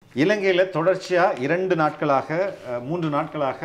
இலங்கையில் தொடர்ச்சியாக இரண்டு நாட்களாக அஹ், மூன்று நாட்களாக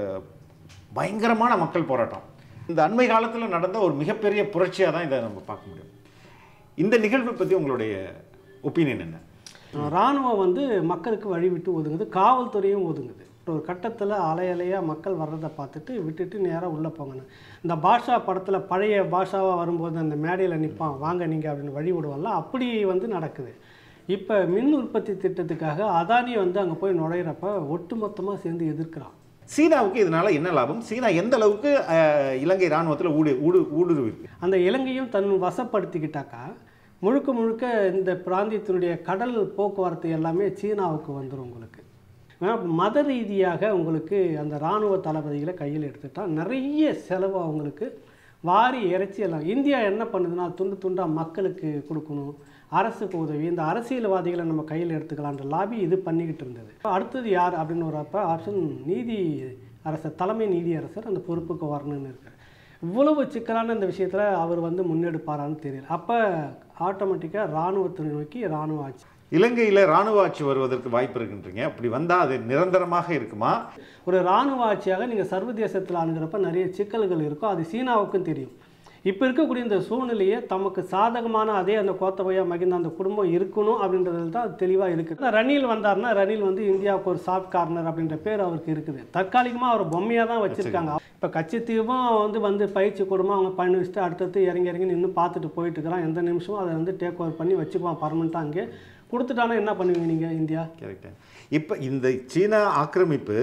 பயங்கரமான மக்கள் போராட்டம் இந்த அண்மை காலத்தில் நடந்த ஒரு மிகப்பெரிய புரட்சியாக தான் இதை நம்ம பார்க்க முடியும் இந்த நிகழ்வை பற்றி உங்களுடைய ஒப்பீனியன் என்ன இராணுவம் வந்து மக்களுக்கு வழி விட்டு ஒதுங்குது காவல்துறையும் ஒதுங்குது ஒரு கட்டத்தில் அலை அலையாக மக்கள் வர்றதை பார்த்துட்டு விட்டுட்டு நேராக உள்ளே போங்கன்னு இந்த பாஷா படத்தில் பழைய பாஷாவாக வரும்போது அந்த மேடையில் நிற்பான் வாங்க நீங்கள் அப்படின்னு வழி விடுவாங்கல்ல அப்படி வந்து நடக்குது இப்போ மின் உற்பத்தி திட்டத்துக்காக அதானி வந்து அங்கே போய் நுழையிறப்ப ஒட்டுமொத்தமாக சேர்ந்து எதிர்க்கிறான் சீனாவுக்கு இதனால என்ன லாபம் சீனா எந்த அளவுக்கு அஹ், இலங்கை இராணுவத்தில் ஊடு ஊடு ஊடுருவி இருக்கு அந்த இலங்கையும் தன் வசப்படுத்திக்கிட்டாக்கா முழுக்க முழுக்க இந்த பிராந்தியத்தினுடைய கடல் போக்குவரத்து எல்லாமே சீனாவுக்கு வந்துடும் உங்களுக்கு ஏன்னா மத ரீதியாக உங்களுக்கு அந்த இராணுவ தளபதிகளை கையில் எடுத்துட்டா நிறைய செலவு அவங்களுக்கு வாரி இறைச்சி எல்லாம் இந்தியா என்ன பண்ணுதுன்னா துண்டு துண்டாக மக்களுக்கு கொடுக்கணும் அரசுக்கு உதவி இந்த அரசியல்வாதிகளை நம்ம கையில் எடுத்துக்கலான்ற லாபி இது பண்ணிக்கிட்டு இருந்தது அடுத்தது யார் அப்படின்னு வரப்ப ஆப்ஷன் நீதி அரசர் தலைமை நீதி அரசர் அந்த பொறுப்புக்கு வரணும்னு இருக்கார் இவ்வளவு சிக்கலான இந்த விஷயத்தில் அவர் வந்து முன்னெடுப்பாரான்னு தெரியல அப்போ ஆட்டோமேட்டிக்காக இராணுவத்தை நோக்கி இராணுவ ஆட்சி இலங்கையில் இராணுவ ஆட்சி வருவதற்கு வாய்ப்பு இருக்குன்றீங்க அப்படி வந்தால் அது நிரந்தரமாக இருக்குமா ஒரு இராணுவ ஆட்சியாக நீங்கள் சர்வதேசத்தில் அணுகிறப்ப நிறைய சிக்கல்கள் இருக்கும் அது சீனாவுக்கும் தெரியும் இப்போ இருக்கக்கூடிய இந்த சூழ்நிலையை தமக்கு சாதகமான அதே அந்த கோத்தபயா மகிந்த அந்த குடும்பம் இருக்கணும் அப்படின்றதுல தான் அது தெளிவாக இருக்குது ரணில் வந்தார்னா ரணில் வந்து இந்தியாவுக்கு ஒரு சாஃப்ட் கார்னர் அப்படின்ற பேர் அவருக்கு இருக்குது தற்காலிகமாக அவர் பொம்மையாக தான் வச்சுருக்காங்க இப்போ கட்சித்தீவும் வந்து வந்து பயிற்சி கொடுமா அவங்க பண்ணி வச்சுட்டு அடுத்தடுத்து இறங்கி இறங்கி நின்று பார்த்துட்டு போயிட்டு இருக்கிறான் எந்த நிமிஷமும் அதை வந்து டேக் ஓவர் பண்ணி வச்சுக்குவான் பர்மனெண்ட்டாக அங்கே கொடுத்துட்டானா என்ன பண்ணுவீங்க நீங்கள் இந்தியா கரெக்ட் இப்போ இந்த சீனா ஆக்கிரமிப்பு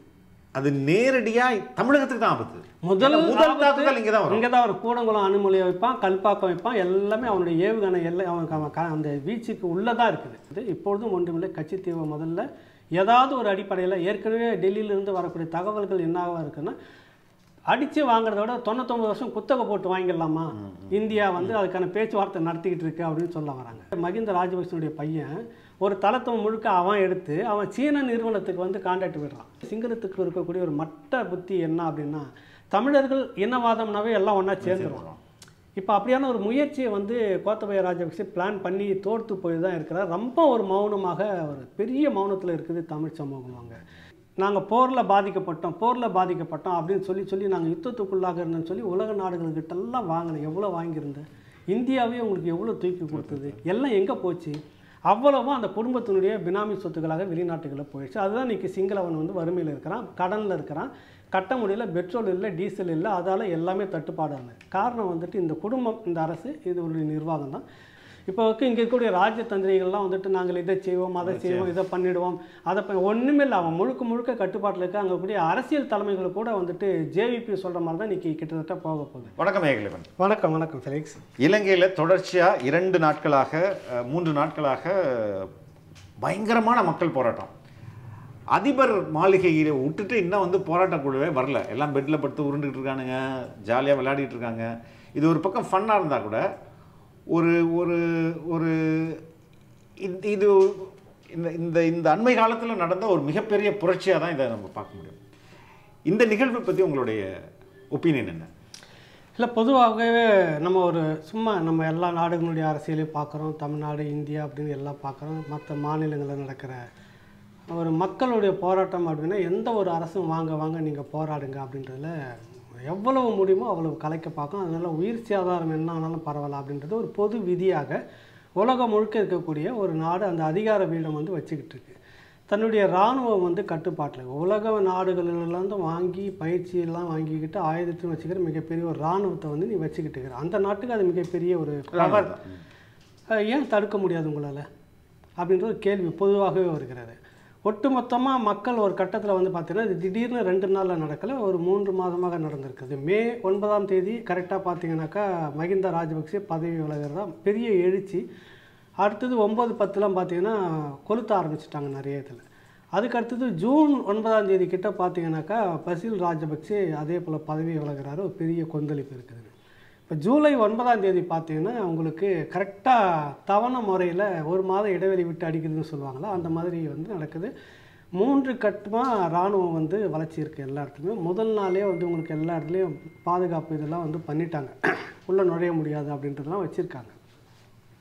அது நேரடியாக தமிழகத்துக்கு தான் ஆபத்து முதல் ஏன்னா முதல் ஆபத்து தாக்குதல் இங்கே தான் வரும் இங்கே தான் ஒரு கூடங்குளம் அணுமொழியை வைப்பான் கல்பாக்கம் வைப்பான் எல்லாமே அவனுடைய ஏவுகணை எல்லாம் அவனுக்கு அவன் க- அந்த வீச்சுக்கு உள்ளே தான் இருக்குது இது இப்பொழுதும் ஒன்றுமில்லை கட்சித்தீவு முதல்ல ஏதாவது ஒரு அடிப்படையில் ஏற்கனவே டெல்லியிலிருந்து வரக்கூடிய தகவல்கள் என்னவா இருக்குன்னா அடித்து வாங்குறத விட தொண்ணூத்தொம்பது வருஷம் குத்தகை போட்டு வாங்கிடலாமா இந்தியா வந்து அதுக்கான பேச்சுவார்த்தை நடத்திக்கிட்டு இருக்கு அப்படின்னு சொல்ல வராங்க மகிந்த ராஜபக்சனுடைய பையன் ஒரு தளத்தை முழுக்க அவன் எடுத்து அவன் சீன நிறுவனத்துக்கு வந்து கான்டாக்ட் விடுறான் சிங்களத்துக்கு இருக்கக்கூடிய ஒரு மட்ட புத்தி என்ன அப்படின்னா தமிழர்கள் இனவாதம்னாவே எல்லாம் ஒன்றா சேர்ந்துருவோம் இப்போ அப்படியான ஒரு முயற்சியை வந்து கோத்தபய ராஜபக்சே பிளான் பண்ணி தோற்று போய் தான் இருக்கிறார் ரொம்ப ஒரு மௌனமாக ஒரு பெரிய மௌனத்தில் இருக்குது தமிழ் சமூகம் அங்கே நாங்கள் போரில் பாதிக்கப்பட்டோம் போரில் பாதிக்கப்பட்டோம் அப்படின்னு சொல்லி சொல்லி நாங்கள் யுத்தத்துக்குள்ளாக இருந்தோம்னு சொல்லி உலக நாடுகள்கிட்டெல்லாம் வாங்கினோம் எவ்வளோ வாங்கியிருந்தேன் இந்தியாவே உங்களுக்கு எவ்வளோ தூக்கி கொடுத்தது எல்லாம் எங்கே போச்சு அவ்வளவும் அந்த குடும்பத்தினுடைய பினாமி சொத்துக்களாக வெளிநாட்டுகளில் போயிடுச்சு அதுதான் இன்றைக்கி சிங்களவன் வந்து வறுமையில் இருக்கிறான் கடனில் இருக்கிறான் கட்ட முடியல பெட்ரோல் இல்லை டீசல் இல்லை அதால் எல்லாமே தட்டுப்பாடான காரணம் வந்துட்டு இந்த குடும்பம் இந்த அரசு இது ஒரு நிர்வாகம் தான் இப்போ இங்கே இருக்கக்கூடிய ராஜதந்திரிகள்லாம் வந்துட்டு நாங்கள் இதை செய்வோம் அதை செய்வோம் இதை பண்ணிடுவோம் அதை ப- ஒண்ணுமே இல்லை அவன் முழுக்க முழுக்க கட்டுப்பாட்டில் இருக்க அங்கே கூடிய அரசியல் தலைமைகள் கூட வந்துட்டு ஜேவிபி சொல்கிற மாதிரி தான் இன்றைக்கி கிட்டத்தட்ட போக போகுது வணக்கம் ஏகலைவன் வணக்கம் வணக்கம் ஃபெலிக்ஸ் இலங்கையில் தொடர்ச்சியாக இரண்டு நாட்களாக அஹ், மூன்று நாட்களாக பயங்கரமான மக்கள் போராட்டம் அதிபர் மாளிகையை விட்டுட்டு இன்னும் வந்து போராட்டக் குழுவே வரல எல்லாம் பெட்டில் படுத்து உருண்டுகிட்டு இருக்கானுங்க ஜாலியாக விளையாடிட்டு இருக்காங்க இது ஒரு பக்கம் ஃபன்னாக இருந்தால் கூட ஒரு ஒரு ஒரு இந்த இது இந்த இந்த இந்த அண்மை காலத்தில் நடந்த ஒரு மிகப்பெரிய புரட்சியாக தான் இதை நம்ம பார்க்க முடியும் இந்த நிகழ்வை பற்றி உங்களுடைய ஒப்பீனியன் என்ன இல்லை பொதுவாகவே நம்ம ஒரு சும்மா நம்ம எல்லா நாடுகளுடைய அரசியலையும் பார்க்குறோம் தமிழ்நாடு இந்தியா அப்படின்னு எல்லாம் பார்க்குறோம் மற்ற மாநிலங்களில் நடக்கிற ஒரு மக்களுடைய போராட்டம் அப்படின்னா எந்த ஒரு அரசும் வாங்க வாங்க நீங்கள் போராடுங்க அப்படின்றதுல எவ்வளவு முடியுமோ அவ்வளவு கலைக்க பார்க்கும் அதனால் உயிர் சேதாரம் என்ன ஆனாலும் பரவாயில்ல அப்படின்றது ஒரு பொது விதியாக உலகம் முழுக்க இருக்கக்கூடிய ஒரு நாடு அந்த அதிகார பீடம் வந்து வச்சுக்கிட்டு இருக்கு தன்னுடைய இராணுவம் வந்து கட்டுப்பாட்டில் உலக நாடுகளிலிருந்து வாங்கி பயிற்சியெல்லாம் வாங்கிக்கிட்டு ஆயுதத்தையும் வச்சுக்கிற மிகப்பெரிய ஒரு இராணுவத்தை வந்து நீ வச்சுக்கிட்டு இருக்கிற அந்த நாட்டுக்கு அது மிகப்பெரிய ஒரு பவர் அஹ் ஏன் தடுக்க முடியாது உங்களால் அப்படின்ற ஒரு கேள்வி பொதுவாகவே வருகிறது ஒட்டுமொத்தமாக மக்கள் ஒரு கட்டத்தில் வந்து பார்த்தீங்கன்னா இது திடீர்னு ரெண்டு நாளில் நடக்கலை ஒரு மூன்று மாதமாக நடந்திருக்குது மே ஒன்பதாம் தேதி கரெக்டாக பார்த்தீங்கன்னாக்கா மகிந்த ராஜபக்சே பதவி விலகிறதா பெரிய எழுச்சி அடுத்தது ஒம்பது பத்துலாம் பார்த்தீங்கன்னா கொளுத்த ஆரம்பிச்சிட்டாங்க நிறைய இதில் அதுக்கு அடுத்தது ஜூன் ஒன்பதாம் தேதி கிட்ட பார்த்தீங்கன்னாக்கா பசில் ராஜபக்சே அதே போல் பதவி விலகிறாரு ஒரு பெரிய கொந்தளிப்பு இருக்குது இப்போ ஜூலை ஒன்பதாம் தேதி பார்த்தீங்கன்னா உங்களுக்கு கரெக்டாக தவணை முறையில் ஒரு மாதம் இடைவெளி விட்டு அடிக்குதுன்னு சொல்லுவாங்களா அந்த மாதிரி வந்து நடக்குது மூன்று கட்டமாக இராணுவம் வந்து வளர்ச்சி இருக்குது எல்லா இடத்துலையுமே முதல் நாளே வந்து உங்களுக்கு எல்லா இடத்துலையும் பாதுகாப்பு இதெல்லாம் வந்து பண்ணிட்டாங்க உள்ளே நுழைய முடியாது அப்படின்றதெல்லாம் வச்சுருக்காங்க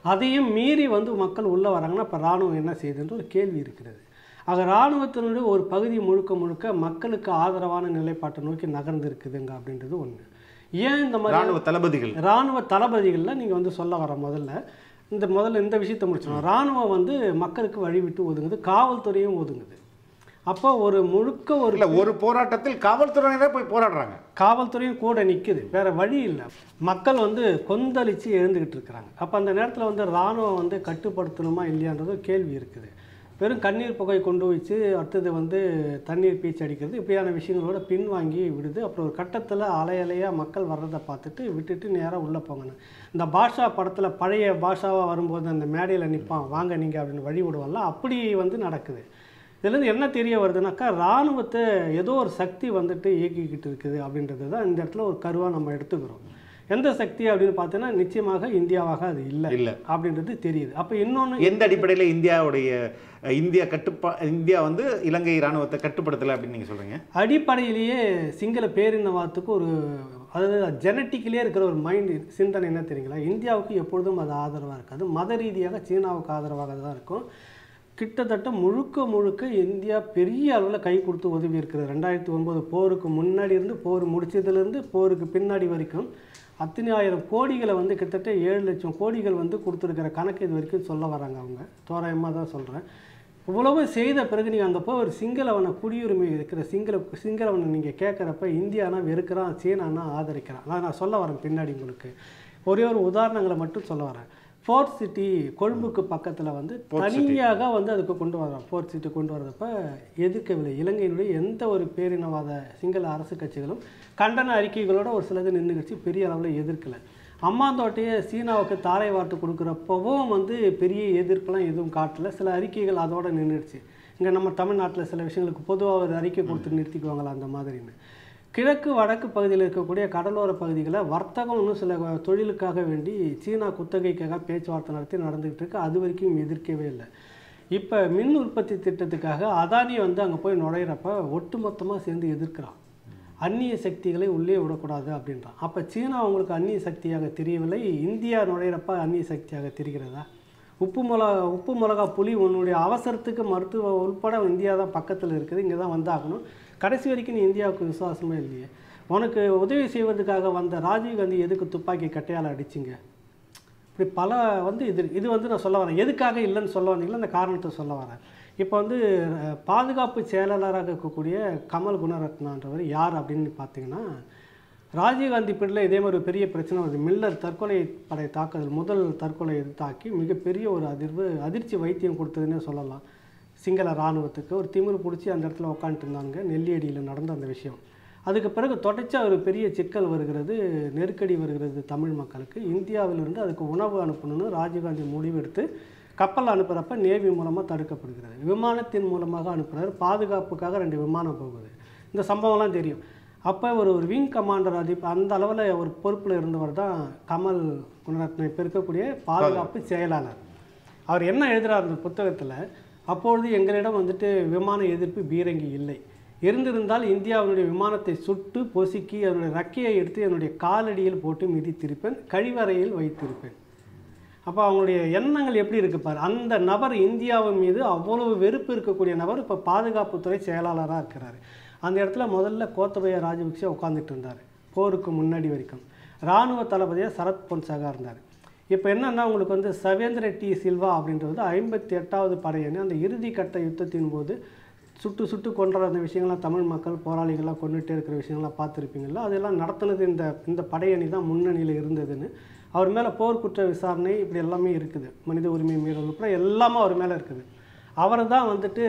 அதையும் மீறி வந்து மக்கள் உள்ளே வராங்கன்னா இப்போ இராணுவம் என்ன செய்யுதுன்ற ஒரு கேள்வி இருக்கிறது ஆக இராணுவத்தினுடைய ஒரு பகுதி முழுக்க முழுக்க மக்களுக்கு ஆதரவான நிலைப்பாட்டை நோக்கி நகர்ந்து இருக்குதுங்க அப்படின்றது ஒன்று ஏன் இந்த மாதிரி ராணுவ தளபதிகள் இராணுவ தளபதிகளில் நீங்கள் வந்து சொல்ல வர முதல்ல இந்த முதல்ல இந்த விஷயத்தை முடிச்சிடணும் இராணுவம் வந்து மக்களுக்கு வழிவிட்டு ஒதுங்குது காவல்துறையும் ஒதுங்குது அப்போ ஒரு முழுக்க ஒரு இல்ல ஒரு போராட்டத்தில் காவல்துறையினரே போய் போராடுறாங்க காவல்துறையும் கூட நிற்குது வேற வழி இல்லை மக்கள் வந்து கொந்தளிச்சு எழுந்துக்கிட்டு இருக்கிறாங்க அப்போ அந்த நேரத்தில் வந்து இராணுவம் வந்து கட்டுப்படுத்தணுமா இல்லையான்றது ஒரு கேள்வி இருக்குது வெறும் கண்ணீர் புகை கொண்டு வச்சு அடுத்தது வந்து தண்ணீர் பீச்சு அடிக்கிறது இப்படியான விஷயங்களோட பின்வாங்கி விடுது அப்புறம் ஒரு கட்டத்தில் அலை அலையாக மக்கள் வர்றதை பார்த்துட்டு விட்டுட்டு நேராக உள்ளே போங்கன்னு இந்த பாஷா படத்தில் பழைய பாஷாவாக வரும்போது அந்த மேடையில் நிற்பான் வாங்க நீங்கள் அப்படின்னு வழி விடுவாங்கல்ல அப்படி வந்து நடக்குது இதுலேருந்து என்ன தெரிய வருதுனாக்கா இராணுவத்தை ஏதோ ஒரு சக்தி வந்துட்டு இயக்கிக்கிட்டு இருக்குது அப்படின்றது தான் இந்த இடத்துல ஒரு கருவாக நம்ம எடுத்துக்கிறோம் எந்த சக்தி அப்படின்னு பார்த்தீங்கன்னா நிச்சயமாக இந்தியாவாக அது இல்லை இல்ல அப்படின்றது தெரியுது அப்போ இன்னொன்று எந்த அடிப்படையில இந்தியாவுடைய அஹ், இந்தியா கட்டுப்பா இந்தியா வந்து இலங்கை ராணுவத்தை கட்டுப்படுத்தல அப்படின்னு நீங்க சொல்றீங்க அடிப்படையிலேயே சிங்கள பேரினவாதத்துக்கு ஒரு அதாவது ஜெனட்டிக்கலே இருக்கிற ஒரு மைண்ட் சிந்தனை என்ன தெரியுங்களா இந்தியாவுக்கு எப்பொழுதும் அது ஆதரவாக இருக்காது மத ரீதியாக சீனாவுக்கு ஆதரவாக தான் இருக்கும் கிட்டத்தட்ட முழுக்க முழுக்க இந்தியா பெரிய அளவில் கை கொடுத்து உதவி இருக்குது ரெண்டாயிரத்தி ஒன்பது போருக்கு முன்னாடி இருந்து போர் முடிச்சதுலேருந்து போருக்கு பின்னாடி வரைக்கும் அத்தனை ஆயிரம் கோடிகளை வந்து கிட்டத்தட்ட ஏழு லட்சம் கோடிகள் வந்து கொடுத்துருக்கிற கணக்கு இது வரைக்கும் சொல்ல வராங்க அவங்க தோராயமாக தான் சொல்கிறேன் இவ்வளவு செய்த பிறகு நீங்கள் அங்கே போய் ஒரு சிங்களவனை குடியுரிமை இருக்கிற சிங்கள சிங்களவனை நீங்கள் கேட்குறப்ப இந்தியானா வெறுக்கிறான் சீனானா ஆதரிக்கிறான் அதான் நான் சொல்ல வரேன் பின்னாடி உங்களுக்கு ஒரே ஒரு உதாரணங்களை மட்டும் சொல்ல வரேன் ஃபோர்ட் சிட்டி கொழும்புக்கு பக்கத்தில் வந்து தனியாக வந்து அதுக்கு கொண்டு வரோம் ஃபோர்ட் சிட்டி கொண்டு வரப்ப எதிர்க்கவில்லை இலங்கையினுடைய எந்த ஒரு பேரினவாத சிங்கள அரசு கட்சிகளும் கண்டன அறிக்கைகளோட ஒரு சிலது நின்றுக்கிச்சு பெரிய அளவில் எதிர்க்கலை அம்மாந்தோட்டையை சீனாவுக்கு தாரை வார்த்து கொடுக்குறப்பவும் வந்து பெரிய எதிர்ப்பெல்லாம் எதுவும் காட்டல சில அறிக்கைகள் அதோட நின்றுடுச்சு இங்கே நம்ம தமிழ்நாட்டில் சில விஷயங்களுக்கு பொதுவாக ஒரு அறிக்கை கொடுத்து நிறுத்திக்குவாங்களா அந்த மாதிரின்னு கிழக்கு வடக்கு பகுதியில் இருக்கக்கூடிய கடலோர பகுதிகளில் வர்த்தகம் இன்னும் சில தொழிலுக்காக வேண்டி சீனா குத்தகைக்காக பேச்சுவார்த்தை நடத்தி நடந்துகிட்டு இருக்கு அது வரைக்கும் எதிர்க்கவே இல்லை இப்போ மின் உற்பத்தி திட்டத்துக்காக அதானி வந்து அங்கே போய் நுழையிறப்ப ஒட்டுமொத்தமாக சேர்ந்து எதிர்க்கிறான் அந்நிய சக்திகளை உள்ளே விடக்கூடாது அப்படின்றான் அப்போ சீனா அவங்களுக்கு அந்நிய சக்தியாக தெரியவில்லை இந்தியா நுழையிறப்ப அந்நிய சக்தியாக தெரிகிறதா உப்பு மிளகா உப்பு மிளகா புலி உன்னுடைய அவசரத்துக்கு மருத்துவ உள்பட இந்தியா தான் பக்கத்தில் இருக்குது இங்கே தான் வந்தாகணும் கடைசி வரைக்கும் நீ இந்தியாவுக்கு விசுவாசமே இல்லையே உனக்கு உதவி செய்வதற்காக வந்த ராஜீவ்காந்தி எதுக்கு துப்பாக்கி கட்டையால் அடிச்சிங்க இப்படி பல வந்து இது இது வந்து நான் சொல்ல வரேன் எதுக்காக இல்லைன்னு சொல்ல வந்தீங்களா அந்த காரணத்தை சொல்ல வரேன் இப்போ வந்து அஹ், பாதுகாப்பு செயலாளராக இருக்கக்கூடிய கமல் குணரத்னான்றவர் யார் அப்படின்னு பார்த்தீங்கன்னா ராஜீவ்காந்தி பீரியடில் இதே மாதிரி ஒரு பெரிய பிரச்சனை வருது மில்லர் தற்கொலை படை தாக்குதல் முதல் தற்கொலை தாக்கி மிகப்பெரிய ஒரு அதிர்வு அதிர்ச்சி வைத்தியம் கொடுத்ததுன்னே சொல்லலாம் சிங்கள இராணுவத்துக்கு ஒரு திமிரு பிடிச்சி அந்த இடத்துல உட்காந்துட்டு இருந்தாங்க நெல்லியடியில் நடந்த அந்த விஷயம் அதுக்கு பிறகு தொடர்ச்சியாக ஒரு பெரிய சிக்கல் வருகிறது நெருக்கடி வருகிறது தமிழ் மக்களுக்கு இந்தியாவிலிருந்து அதுக்கு உணவு அனுப்பணும்னு ராஜீவ்காந்தி முடிவெடுத்து கப்பல் அனுப்புகிறப்ப நேவி மூலமாக தடுக்கப்படுகிறது விமானத்தின் மூலமாக அனுப்புகிறார் பாதுகாப்புக்காக ரெண்டு விமானம் போகுது இந்த சம்பவம்லாம் தெரியும் அப்போ ஒரு ஒரு விங் கமாண்டர் அது இப்ப அந்த அளவில் ஒரு பொறுப்பில் இருந்தவர் தான் கமல் குணரத்னம் இப்போ இருக்கக்கூடிய பாதுகாப்பு செயலாளர் அவர் என்ன எழுதுறார் அந்த புத்தகத்தில் அப்பொழுது எங்களிடம் வந்துட்டு விமான எதிர்ப்பு பீரங்கி இல்லை இருந்திருந்தால் இந்தியாவினுடைய விமானத்தை சுட்டு பொசுக்கி அதனுடைய ரெக்கையை எடுத்து என்னுடைய காலடியில் போட்டு மிதித்திருப்பேன் கழிவறையில் வைத்திருப்பேன் அப்போ அவங்களுடைய எண்ணங்கள் எப்படி இருக்கு பாரு அந்த நபர் இந்தியாவின் மீது அவ்வளவு வெறுப்பு இருக்கக்கூடிய நபர் இப்போ பாதுகாப்புத்துறை செயலாளராக இருக்கிறாரு அந்த இடத்துல முதல்ல கோத்தபய ராஜபக்சே உட்காந்துட்டு இருந்தார் போருக்கு முன்னாடி வரைக்கும் இராணுவ தளபதியாக சரத் பொன்சாகா இருந்தார் இப்போ என்னன்னா உங்களுக்கு வந்து சவேந்திர டி சில்வா அப்படின்றது ஐம்பத்தி எட்டாவது படையணி அந்த இறுதி கட்ட யுத்தத்தின் போது சுட்டு சுட்டு கொன்ற அந்த விஷயங்கள்லாம் தமிழ் மக்கள் போராளிகள்லாம் கொண்டுட்டே இருக்கிற விஷயங்கள்லாம் பார்த்துருப்பீங்களா அதெல்லாம் நடத்துனது இந்த இந்த படையணி தான் முன்னணியில் இருந்ததுன்னு அவர் மேலே போர் குற்ற விசாரணை இப்படி எல்லாமே இருக்குது மனித உரிமை மீறல் உட்பட எல்லாமே அவர் மேலே இருக்குது அவரை தான் வந்துட்டு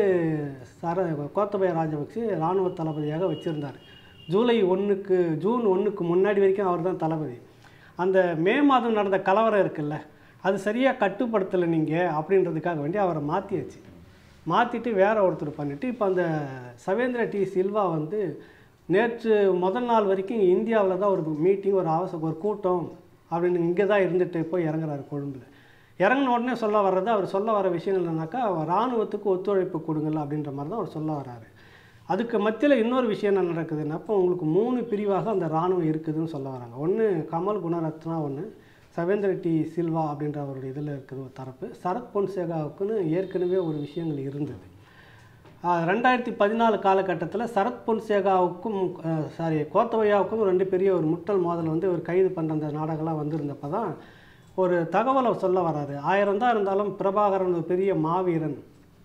சர கோத்தபய ராஜபக்சே இராணுவ தளபதியாக வச்சுருந்தார் ஜூலை ஒன்றுக்கு ஜூன் ஒன்றுக்கு முன்னாடி வரைக்கும் அவர் தான் தளபதி அந்த மே மாதம் நடந்த கலவரம் இருக்குல்ல அது சரியாக கட்டுப்படுத்தலை நீங்கள் அப்படின்றதுக்காக வேண்டி அவரை மாற்றியாச்சு மாற்றிட்டு வேற ஒருத்தர் பண்ணிவிட்டு இப்போ அந்த சவேந்திர டி சில்வா வந்து நேற்று முதல் நாள் வரைக்கும் இந்தியாவில் தான் ஒரு மீட்டிங் ஒரு அவசர ஒரு கூட்டம் அப்படின்னு இங்கே தான் இருந்துட்டு போய் இறங்குறாரு கொழும்புல இறங்கின உடனே சொல்ல வர்றது அவர் சொல்ல வர விஷயங்கள் என்னன்னாக்கா இராணுவத்துக்கு ஒத்துழைப்பு கொடுங்கல அப்படின்ற மாதிரி தான் அவர் சொல்ல வராரு அதுக்கு மத்தியில் இன்னொரு விஷயம் என்ன நடக்குதுன்னா அப்போ உங்களுக்கு மூணு பிரிவாக அந்த இராணுவம் இருக்குதுன்னு சொல்ல வராங்க ஒன்று கமல் குணரத்னா ஒன்று சவேந்திர டி சில்வா அப்படின்ற அவருடைய இதில் இருக்கிற ஒரு தரப்பு சரத் பொன்சேகாவுக்குன்னு ஏற்கனவே ஒரு விஷயங்கள் இருந்தது ஆஹ் ரெண்டாயிரத்தி பதினாலு காலகட்டத்தில் சரத் பொன்சேகாவுக்கும் சாரி கோத்தவையாவுக்கும் ரெண்டு பெரிய ஒரு முட்டல் மோதல் வந்து ஒரு கைது பண்ணுற அந்த நாடகம்லாம் வந்திருந்தப்போ தான் ஒரு தகவலை சொல்ல வராரு ஆயிரம் தான் இருந்தாலும் பிரபாகரன் ஒரு பெரிய மாவீரன்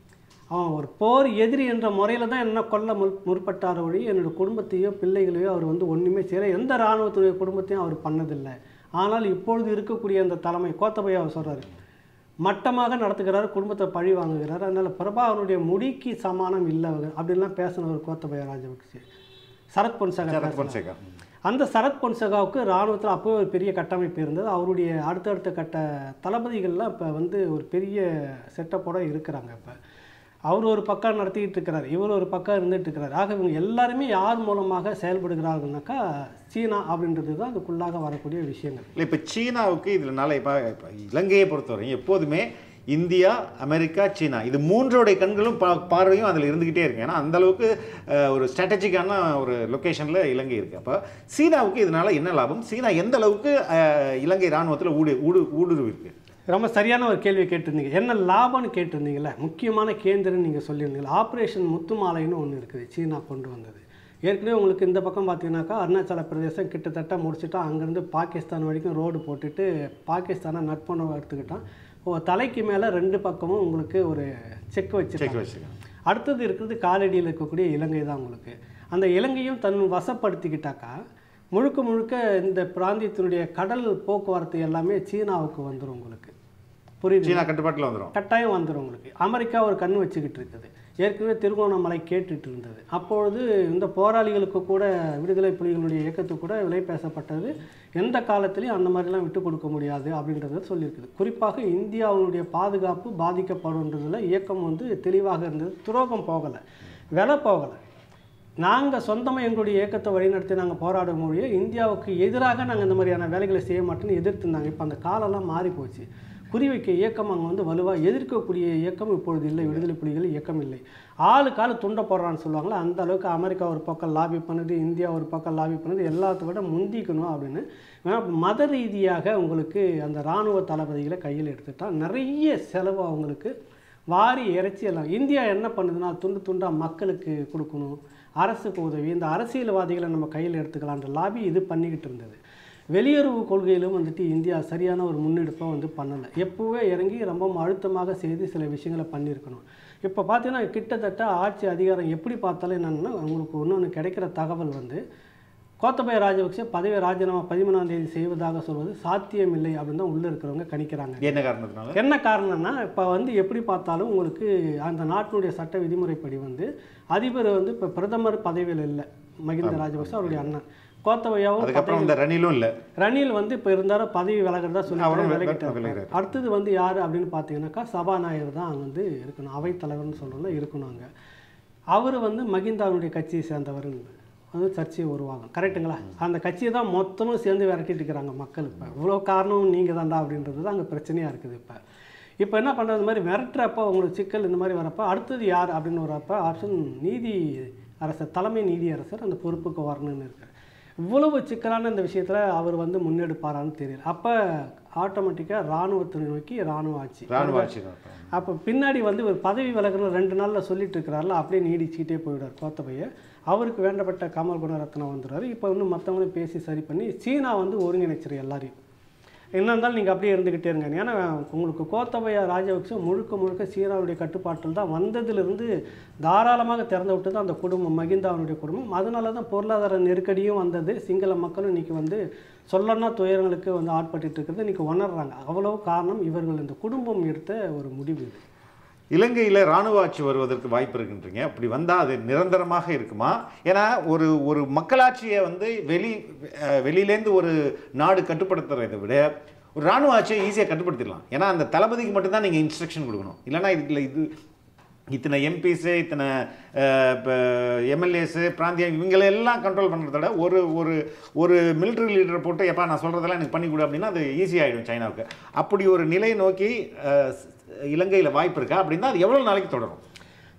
அவன் ஒரு போர் எதிரி என்ற முறையில் தான் என்ன கொல்ல முற் முற்பட்டார் ஒழி என்னோட குடும்பத்தையோ பிள்ளைகளையோ அவர் வந்து ஒன்றுமே செய்யல எந்த இராணுவத்துடைய குடும்பத்தையும் அவர் பண்ணதில்லை ஆனால் இப்பொழுது இருக்கக்கூடிய அந்த தலைமை கோத்தபையா அவர் சொல்கிறாரு மட்டமாக நடத்துகிறார் குடும்பத்தை பழி வாங்குகிறார் அதனால் பிரபாகரனுடைய முடிக்கு சமானம் இல்லை அவர் அப்படின்லாம் பேசினவர் கோத்தபய ராஜபக்சே சரத் பொன்சேகா சரத் பேசினார். பொன்சேகா அந்த சரத் பொன்சேகாவுக்கு இராணுவத்தில் அப்போ ஒரு பெரிய கட்டமைப்பு இருந்தது அவருடைய அடுத்தடுத்த கட்ட தளபதிகள்லாம் இப்போ வந்து ஒரு பெரிய செட்டப்போட இருக்கிறாங்க இப்போ அவர் ஒரு பக்கம் நடத்திக்கிட்டு இருக்கிறார் இவர் ஒரு பக்கம் இருந்துட்டு இருக்கிறார் ஆக இவங்க எல்லாருமே யார் மூலமாக செயல்படுகிறார்கள்னாக்கா சீனா அப்படின்றது தான் அதுக்குள்ளாக வரக்கூடிய விஷயங்கள் இல்லை இப்போ சீனாவுக்கு இதில் நல்ல இப்போ இப்போ இலங்கையை பொறுத்தவரையும் எப்போதுமே இந்தியா அமெரிக்கா சீனா இது மூன்றோடைய கண்களும் பா பார்வையும் அதில் இருந்துக்கிட்டே இருக்கு ஏன்னா அந்த அளவுக்கு அஹ், ஒரு ஸ்ட்ராட்டஜிக்கான ஒரு லொக்கேஷனில் இலங்கை இருக்குது அப்போ சீனாவுக்கு இதனால என்ன லாபம் சீனா எந்த அளவுக்கு அஹ், இலங்கை இராணுவத்தில் ஊடு ஊடு ஊடுருவி இருக்கு ரொம்ப சரியான ஒரு கேள்வி கேட்டிருந்தீங்க என்ன லாபம்னு கேட்டிருந்தீங்களே முக்கியமான கேந்திரன்னு நீங்கள் சொல்லியிருந்தீங்க ஆப்ரேஷன் முத்துமாலைன்னு ஒன்று இருக்குது சீனா கொண்டு வந்தது ஏற்கனவே உங்களுக்கு இந்த பக்கம் பார்த்தீங்கன்னாக்கா அருணாச்சல பிரதேசம் கிட்டத்தட்ட முடிச்சுட்டா அங்கேருந்து பாகிஸ்தான் வரைக்கும் ரோடு போட்டுட்டு பாகிஸ்தானை நட்புணர்வு எடுத்துக்கிட்டான் ஓ தலைக்கு மேலே ரெண்டு பக்கமும் உங்களுக்கு ஒரு செக் வச்சு செக் வச்சுருக்காங்க அடுத்தது இருக்கிறது காலடியில் இருக்கக்கூடிய இலங்கை தான் உங்களுக்கு அந்த இலங்கையும் தன் வசப்படுத்திக்கிட்டாக்கா முழுக்க முழுக்க இந்த பிராந்தியத்தினுடைய கடல் போக்குவரத்து எல்லாமே சீனாவுக்கு வந்துடும் உங்களுக்கு புரியுது சீனா கட்டுப்பாட்டில் வந்துடும் கட்டாயம் வந்துடும் உங்களுக்கு அமெரிக்கா ஒரு கண்ணு வச்சுக்கிட்டு இருக்குது ஏற்கனவே திருகோணமலை கேட்டுட்டு இருந்தது அப்பொழுது இந்த போராளிகளுக்கு கூட விடுதலை புலிகளுடைய இயக்கத்துக்கு கூட விலை பேசப்பட்டது எந்த காலத்திலையும் அந்த மாதிரிலாம் விட்டு கொடுக்க முடியாது அப்படின்றத சொல்லியிருக்குது குறிப்பாக இந்தியாவுடைய பாதுகாப்பு பாதிக்கப்படுன்றதுல இயக்கம் வந்து தெளிவாக இருந்தது துரோகம் போகலை விலை போகலை நாங்கள் சொந்தமாக எங்களுடைய இயக்கத்தை வழிநடத்தி நாங்கள் போராட முடியும் இந்தியாவுக்கு எதிராக நாங்கள் இந்த மாதிரியான வேலைகளை செய்ய மாட்டோம்னு எதிர்த்துருந்தாங்க இப்போ அந்த காலம்லாம் மாறி போச்சு குறிவைக்க இயக்கம் அங்கே வந்து வலுவாக எதிர்க்கக்கூடிய இயக்கம் இப்பொழுது இல்லை விடுதலை புலிகள் இயக்கம் இல்லை ஆளுக்கு ஆள் துண்டை போடுறான்னு சொல்லுவாங்களே அந்த அளவுக்கு அமெரிக்கா ஒரு பக்கம் லாபி பண்ணுது இந்தியா ஒரு பக்கம் லாபி பண்ணுது எல்லாத்த விட முந்திக்கணும் அப்படின்னு ஏன்னா மத ரீதியாக உங்களுக்கு அந்த இராணுவ தளபதிகளை கையில் எடுத்துட்டா நிறைய செலவு அவங்களுக்கு வாரி இறைச்சி எல்லாம் இந்தியா என்ன பண்ணுதுன்னா துண்டு துண்டாக மக்களுக்கு கொடுக்கணும் அரசுக்கு உதவி இந்த அரசியல்வாதிகளை நம்ம கையில் எடுத்துக்கலான்ற லாபி இது பண்ணிக்கிட்டு இருந்தது வெளியுறவு கொள்கையிலும் வந்துட்டு இந்தியா சரியான ஒரு முன்னெடுப்பை வந்து பண்ணலை எப்போவே இறங்கி ரொம்ப அழுத்தமாக செய்து சில விஷயங்களை பண்ணியிருக்கணும் இப்போ பார்த்தீங்கன்னா கிட்டத்தட்ட ஆட்சி அதிகாரம் எப்படி பார்த்தாலும் என்னென்னா உங்களுக்கு இன்னொன்று கிடைக்கிற தகவல் வந்து கோத்தபய ராஜபக்சே பதவி ராஜினாமா பதிமூணாம் தேதி செய்வதாக சொல்வது சாத்தியமில்லை அப்படின்னு தான் உள்ளே இருக்கிறவங்க கணிக்கிறாங்க என்ன காரணத்தினால என்ன காரணம்னா இப்போ வந்து எப்படி பார்த்தாலும் உங்களுக்கு அந்த நாட்டினுடைய சட்ட விதிமுறைப்படி வந்து அதிபர் வந்து இப்போ பிரதமர் பதவியில் இல்லை மகிந்த ராஜபக்சே அவருடைய அண்ணன் கோத்தபயாவும் அதுக்கப்புறம் இந்த ரணிலும் இல்லை ரணில் வந்து இப்போ இருந்தாலும் பதவி விலகிறதா சொல்லி அவரும் விலகிட்டார் விலகுறாரு. அடுத்தது வந்து யார் அப்படின்னு பார்த்தீங்கன்னாக்கா சபாநாயகர் தான் வந்து இருக்கணும் அவைத்தலைவர்னு சொல்கிறோம்ல இருக்கணும் அங்கே அவர் வந்து மகிந்தாவுடைய கட்சியை சேர்ந்தவர் வந்து சர்ச்சையை உருவாகும் கரெக்ட்டுங்களா அந்த கட்சியை தான் மொத்தமும் சேர்ந்து விரட்டிட்டு இருக்கிறாங்க மக்கள் இப்போ இவ்வளோ காரணம் நீங்கள் தான்டா அப்படின்றது தான் அங்கே பிரச்சனையாக இருக்குது இப்போ இப்போ என்ன பண்ணுறது இந்த மாதிரி மிரட்டுறப்போ உங்களுக்கு சிக்கல் இந்த மாதிரி வரப்போ அடுத்தது யார் அப்படின்னு வரப்போ ஆப்ஷன் நீதி அரசர் தலைமை நீதி அரசர் அந்த பொறுப்புக்கு வரணும்னு இருக்கார் இவ்வளவு சிக்கலான இந்த விஷயத்தில் அவர் வந்து முன்னெடுப்பாரான்னு தெரியல அப்போ ஆட்டோமேட்டிக்காக இராணுவத்தை நோக்கி இராணுவ ஆட்சி ராணுவ ஆட்சி தான் அப்போ பின்னாடி வந்து ஒரு பதவி விலகணும் ரெண்டு நாளில் சொல்லிட்டு இருக்கிறாரில்ல அப்படியே நீடிச்சுக்கிட்டே போயிடுவார் கோத்தபைய அவருக்கு வேண்டப்பட்ட கமல் குணரத்னம் வந்துடுறாரு இப்போ வந்து மற்றவங்களும் பேசி சரி பண்ணி சீனா வந்து ஒருங்கிணைச்சிரு எல்லாரையும் என்ன இருந்தாலும் நீங்கள் அப்படியே இருந்துக்கிட்டே இருங்க ஏன்னா உங்களுக்கு கோத்தபய ராஜபக்சே முழுக்க முழுக்க சீனாவுடைய கட்டுப்பாட்டில் தான் வந்ததிலிருந்து தாராளமாக திறந்து விட்டது அந்த குடும்பம் மகிந்தாவுடைய குடும்பம் அதனால தான் பொருளாதார நெருக்கடியும் வந்தது சிங்கள மக்களும் இன்றைக்கி வந்து சொல்லனா துயரங்களுக்கு வந்து ஆட்பட்டு இருக்கிறது இன்றைக்கி உணர்றாங்க அவ்வளவு காரணம் இவர்கள் இந்த குடும்பம் எடுத்த ஒரு முடிவு இது இலங்கையில் ராணுவ ஆட்சி வருவதற்கு வாய்ப்பு இருக்குன்றீங்க அப்படி வந்தால் அது நிரந்தரமாக இருக்குமா ஏன்னா ஒரு ஒரு மக்களாட்சியை வந்து வெளி அஹ், வெளியிலேருந்து ஒரு நாடு கட்டுப்படுத்துறதை விட ஒரு ராணுவ ஆட்சியை ஈஸியாக கட்டுப்படுத்திடலாம் ஏன்னா அந்த தளபதிக்கு மட்டும்தான் நீங்கள் இன்ஸ்ட்ரக்ஷன் கொடுக்கணும் இல்லைன்னா இதுல இது இத்தனை எம்பிஸு இத்தனை இப்போ எம்எல்ஏஸு பிராந்திய இவங்களை எல்லாம் கண்ட்ரோல் பண்ணுறத விட ஒரு ஒரு ஒரு மிலிட்ரி லீடரை போட்டு எப்பா நான் சொல்கிறதெல்லாம் எனக்கு பண்ணி கொடு அப்படின்னா அது ஈஸியாகிடும் சைனாவுக்கு அப்படி ஒரு நிலையை நோக்கி அஹ், இலங்கையில் வாய்ப்பு இருக்கா அப்படின்னா அது எவ்வளோ நாளைக்கு தொடரும்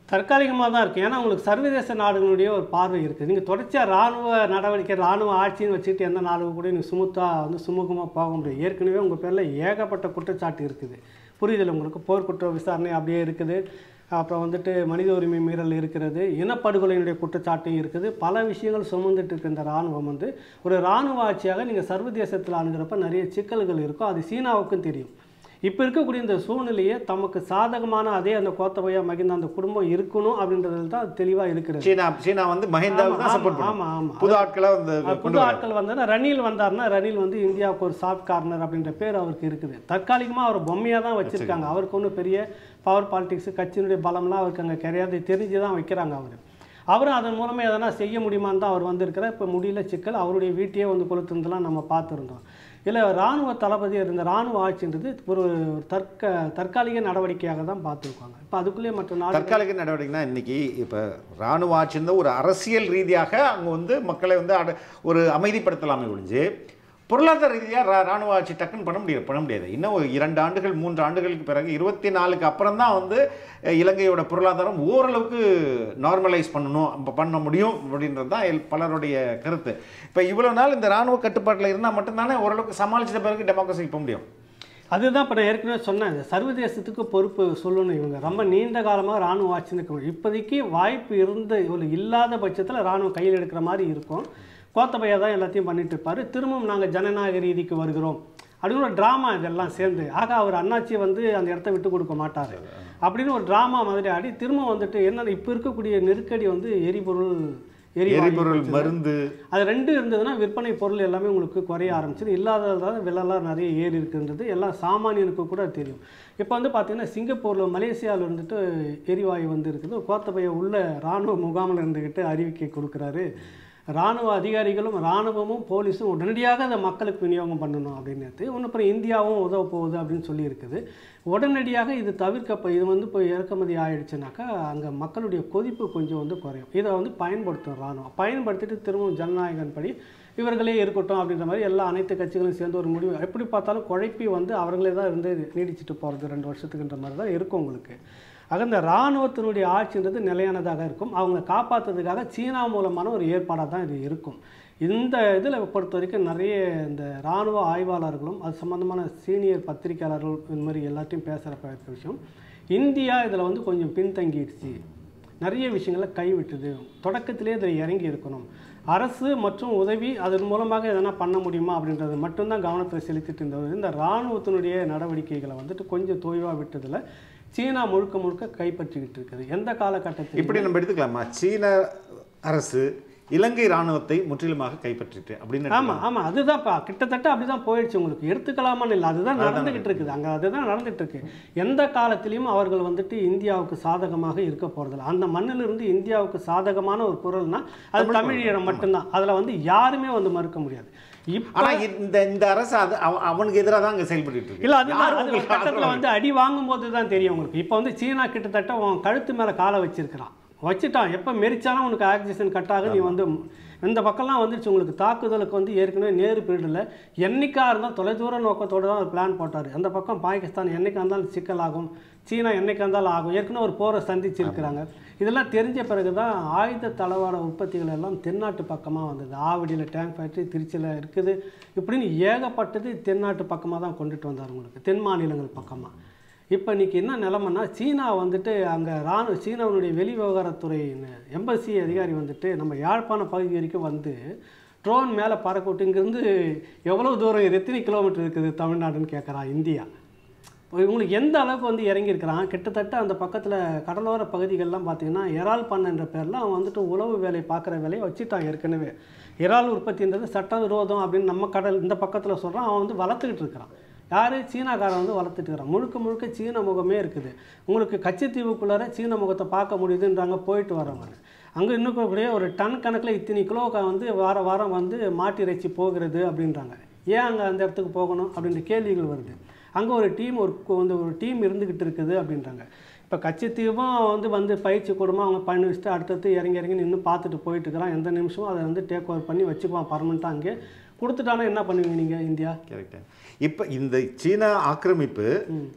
தற்காலிகமாக தான் இருக்கும் ஏன்னா உங்களுக்கு சர்வதேச நாடுகளுடைய ஒரு பார்வை இருக்குது நீங்கள் தொடர்ச்சியாக ராணுவ நடவடிக்கை ராணுவ ஆட்சின்னு வச்சுக்கிட்டு எந்த நாடு கூட நீங்கள் சுமுத்தாக வந்து சுமூகமாக போக முடியாது ஏற்கனவே உங்கள் பேரில் ஏகப்பட்ட குற்றச்சாட்டு இருக்குது புரியுதில்ல உங்களுக்கு போர்க்குற்ற விசாரணை அப்படியே இருக்குது அப்புறம் வந்துட்டு மனித உரிமை மீறல் இருக்கிறது இனப்படுகொலையினுடைய குற்றச்சாட்டும் இருக்குது பல விஷயங்கள் சுமந்துட்டு இருக்க இந்த இராணுவம் வந்து ஒரு இராணுவ ஆட்சியாக நீங்கள் சர்வதேசத்தில் அணுகிறப்ப நிறைய சிக்கல்கள் இருக்கும் அது சீனாவுக்கும் தெரியும் இப்போ இருக்கக்கூடிய இந்த சூழ்நிலையை தமக்கு சாதகமான அதே அந்த கோத்தபயா மகிந்த அந்த குடும்பம் இருக்கணும் அப்படின்றதுல தான் தெளிவாக இருக்கிறது சீனா சீனா வந்து மஹிந்தாவுக்கு தான் ஆமா, சப்போர்ட் ஆமா, பண்ணும் ஆமா. புது ஆட்களை வந்து அது கொண்டு புது வர ஆட்கள் வந்தாருன்னா ரணில் வந்தாருன்னா ரணில் வந்து இந்தியாவுக்கு ஒரு சாஃப்ட் கார்னர் அப்படின்ற பேர் அவருக்கு இருக்குது தற்காலிகமாக அவர் பொம்மையாக தான் வச்சிருக்காங்க அவருக்கு ஒன்றும் பெரிய பவர் பாலிடிக்ஸ் கட்சியினுடைய பலம்லாம் அவருக்கு அங்கே கிடையாது தெரிஞ்சு தான் வைக்கிறாங்க அவர் அவரும் அதன் மூலமாக எதனா செய்ய முடியுமான்னு தான் அவர் வந்திருக்கிறார் இப்போ முடியல சிக்கல் அவருடைய வீட்டையே வந்து கொளுத்துனதெல்லாம் நம்ம பார்த்துருந்தோம் இல்லை இராணுவ தளபதி இருந்த இராணுவ ஆட்சின்றது ஒரு தற்க தற்காலிக நடவடிக்கையாக தான் பார்த்துருக்காங்க இப்போ அதுக்குள்ளேயே மற்ற நாடு தற்காலிக நடவடிக்கைனா இன்னைக்கு இப்போ ராணுவ ஆட்சி இருந்தால் ஒரு அரசியல் ரீதியாக அங்கே வந்து மக்களை வந்து அட- ஒரு அமைதிப்படுத்தலாமே ஒழிஞ்சு பொருளாதார ரீதியாக ரா ராணுவ ஆட்சி டக்குன்னு பண்ண முடியாது பண்ண முடியாது இன்னும் ஒரு இரண்டு ஆண்டுகள் மூன்று ஆண்டுகளுக்கு பிறகு இருபத்தி நாலுக்கு அப்புறம் தான் வந்து அஹ், இலங்கையோட பொருளாதாரம் ஓரளவுக்கு நார்மலைஸ் பண்ணணும் அப்ப பண்ண முடியும் அப்படின்றது தான் எல்- பலருடைய கருத்து இப்போ இவ்வளோ நாள் இந்த ராணுவ கட்டுப்பாட்டில் இருந்தால் மட்டும்தானே ஓரளவுக்கு சமாளிச்சிட்ட பிறகு டெமோக்ரஸிக்கு போக முடியும் அதுதான் இப்போ நான் ஏற்கனவே சொன்னேன் இந்த சர்வதேசத்துக்கு பொறுப்பு சொல்லணும் இவங்க ரொம்ப நீண்ட காலமாக ராணுவ ஆட்சி இருக்க முடியும் இப்போதைக்கு வாய்ப்பு இருந்த ஒரு இல்லாத பட்சத்தில் ராணுவம் கையில் எடுக்கிற மாதிரி இருக்கும் கோத்தபையா தான் எல்லாத்தையும் பண்ணிட்டு இருப்பாரு திரும்பவும் நாங்கள் ஜனநாயக ரீதிக்கு வருகிறோம் அப்படின்னு ஒரு ட்ராமா இதெல்லாம் சேர்ந்து ஆக அவர் அண்ணாச்சி வந்து அந்த இடத்த விட்டு கொடுக்க மாட்டார் அப்படின்னு ஒரு ட்ராமா மாதிரி ஆடி திரும்ப வந்துட்டு என்ன இப்போ இருக்கக்கூடிய நெருக்கடி வந்து எரிபொருள் எரிவாயு எரிபொருள் மருந்து அது ரெண்டு இருந்ததுன்னா விற்பனை பொருள் எல்லாமே உங்களுக்கு குறைய ஆரம்பிச்சிடும் இல்லாததால் விலைலாம் நிறைய ஏறி இருக்குன்றது எல்லாம் சாமானியனுக்கு கூட தெரியும் இப்போ வந்து பார்த்தீங்கன்னா சிங்கப்பூரில் மலேசியாவில் இருந்துட்டு எரிவாயு வந்து இருக்குது கோத்தபய உள்ள இராணுவ முகாமில் இருந்துக்கிட்டு அறிவிக்கை கொடுக்குறாரு இராணுவ அதிகாரிகளும் இராணுவமும் போலீஸும் உடனடியாக அதை மக்களுக்கு விநியோகம் பண்ணணும் அப்படின்னு ஒன்று அப்புறம் இந்தியாவும் உதவ போகுது அப்படின்னு சொல்லியிருக்குது உடனடியாக இது தவிர்க்கப்ப இது வந்து இப்போ இறக்குமதி ஆயிடுச்சுனாக்கா அங்கே மக்களுடைய கொதிப்பு கொஞ்சம் வந்து குறையும் இதை வந்து பயன்படுத்தும் இராணுவம் பயன்படுத்திட்டு திரும்பவும் ஜனநாயகன் படி இவர்களே இருக்கட்டும் அப்படின்ற மாதிரி எல்லா அனைத்து கட்சிகளும் சேர்ந்து ஒரு முடிவு எப்படி பார்த்தாலும் குழப்பி வந்து அவர்களே தான் இருந்து நீடிச்சிட்டு போகிறது ரெண்டு வருஷத்துக்குன்ற மாதிரி தான் இருக்கும் உங்களுக்கு ஆக இந்த இராணுவத்தினுடைய ஆட்சின்றது நிலையானதாக இருக்கும் அவங்க காப்பாற்றுறதுக்காக சீனா மூலமான ஒரு ஏற்பாடாக தான் இது இருக்கும் இந்த இதில் பொறுத்த வரைக்கும் நிறைய இந்த இராணுவ ஆய்வாளர்களும் அது சம்மந்தமான சீனியர் பத்திரிகையாளர்கள் இந்த மாதிரி எல்லாத்தையும் பேசுகிற விஷயம் இந்தியா இதில் வந்து கொஞ்சம் பின்தங்கிடுச்சு நிறைய விஷயங்களை கைவிட்டுது தொடக்கத்திலே இதில் இறங்கி இருக்கணும் அரசு மற்றும் உதவி அதன் மூலமாக எதனா பண்ண முடியுமா அப்படின்றது மட்டும்தான் கவனத்தை செலுத்திட்டு இருந்தது இந்த இராணுவத்தினுடைய நடவடிக்கைகளை வந்துட்டு கொஞ்சம் தொய்வாக விட்டதில் சீனா முழுக்க முழுக்க கைப்பற்றிக்கிட்டு இருக்குது எந்த காலகட்டத்தில் இப்படி நம்ம எடுத்துக்கலாமா சீன அரசு இலங்கை ராணுவத்தை முற்றிலுமாக கைப்பற்றிட்டு அப்படின்னு ஆமா ஆமா அதுதான் பா கிட்டத்தட்ட அப்படிதான் போயிடுச்சு உங்களுக்கு எடுத்துக்கலாமான்னு இல்லை அதுதான் நடந்துகிட்டு இருக்குது அங்க அதுதான் நடந்துட்டு இருக்கு எந்த காலத்திலையும் அவர்கள் வந்துட்டு இந்தியாவுக்கு சாதகமாக இருக்க போறதில்ல அந்த மண்ணிலிருந்து இந்தியாவுக்கு சாதகமான ஒரு குரல்னா அது தமிழீழம் மட்டும்தான் அதுல வந்து யாருமே வந்து மறுக்க முடியாது இப்ப ஆனா இந்த இந்த அரசு அது அவ- அவனுக்கு எதிராக தான் அங்க செயல்பட்டு இருக்கு இல்ல அதுதான் யாரும் அது ஒரு உங்களுக்கு கட்டத்துல ஆதரவு வந்து அடி வாங்கும்போது தான் தெரியும் உங்களுக்கு இப்போ வந்து சீனா கிட்டத்தட்ட உன் கழுத்து மேல காலை வச்சிருக்கிறான் வச்சுட்டான் எப்போ மெரிச்சாலும் உனக்கு ஆக்சிஜன் கட் ஆகும் நீ வந்து இந்த பக்கம்லாம் வந்துருச்சு உங்களுக்கு தாக்குதலுக்கு வந்து ஏற்கனவே நேரு பீரியடில் என்னைக்கா இருந்தால் தொலைதூர நோக்கத்தோடு தான் ஒரு பிளான் போட்டார் அந்த பக்கம் பாகிஸ்தான் என்னைக்கா இருந்தாலும் சிக்கல் ஆகும் சீனா என்னைக்கா இருந்தாலும் ஆகும் ஏற்கனவே ஒரு போரை சந்திச்சிருக்கிறாங்க இதெல்லாம் தெரிஞ்ச பிறகு தான் ஆயுத தளவாட உற்பத்திகள் எல்லாம் தென்னாட்டு பக்கமாக வந்தது ஆவடியில் டேங்க் ஃபேக்ட்ரி திருச்சியில் இருக்குது இப்படின்னு ஏகப்பட்டது தென்னாட்டு பக்கமாக தான் கொண்டுட்டு வந்தார் உங்களுக்கு தென் மாநிலங்கள் பக்கமாக இப்போ இன்னைக்கு என்ன நிலமைன்னா சீனா வந்துட்டு அங்கே ராணுவ சீனாவுடைய வெளி விவகாரத்துறை எம்பசி அதிகாரி வந்துட்டு நம்ம யாழ்ப்பாண பகுதி வரைக்கும் வந்து ட்ரோன் மேலே பறக்க விட்டு இங்கேருந்து எவ்வளோ தூரம் இது எத்தனை கிலோமீட்டர் இருக்குது தமிழ்நாடுன்னு கேட்குறான் இந்தியா இப்போ இவங்களுக்கு எந்த அளவுக்கு வந்து இறங்கியிருக்கிறான் கிட்டத்தட்ட அந்த பக்கத்தில் கடலோர பகுதிகள்லாம் பார்த்தீங்கன்னா இறால் பண்ணன்ற பேரில் அவன் வந்துட்டு உழவு வேலை பார்க்குற வேலையை வச்சுட்டான் ஏற்கனவே இறால் உற்பத்தின்றது சட்டவிரோதம் அப்படின்னு நம்ம கடல் இந்த பக்கத்தில் சொல்கிறான் அவன் வந்து வளர்த்துக்கிட்டு இருக்கிறான் யார் சீனாக்காரன் வந்து வளர்த்துட்டு இருக்கிறான் முழுக்க முழுக்க சீன முகமே இருக்குது உங்களுக்கு கச்சத்தீவுக்குள்ளார சீன முகத்தை பார்க்க முடியுதுன்றாங்க போயிட்டு வரவங்க அங்கே இன்னும் கூடயே ஒரு டன் கணக்கில் இத்தனை கிலோ வந்து வார வாரம் வந்து மாட்டு இறைச்சி போகிறது அப்படின்றாங்க ஏன் அங்கே அந்த இடத்துக்கு போகணும் அப்படின்ற கேள்விகள் வருது அங்கே ஒரு டீம் ஒரு கு- வந்து ஒரு டீம் இருந்துக்கிட்டு இருக்குது அப்படின்றாங்க இப்போ கச்சத்தீவும் வந்து வந்து பயிற்சி கொடுமா அவங்க பண்ணி வச்சுட்டு அடுத்தடுத்து இறங்கி இறங்கி நின்று பார்த்துட்டு போயிட்டு இருக்கிறான் எந்த நிமிஷமும் அதை வந்து டேக் ஓவர் பண்ணி வச்சுக்குவான் பர்மனெண்ட்டாக அங்கே கொடுத்துட்டானா என்ன பண்ணுவீங்க நீங்கள் இந்தியா கரெக்ட் இப்போ இந்த சீனா ஆக்கிரமிப்பு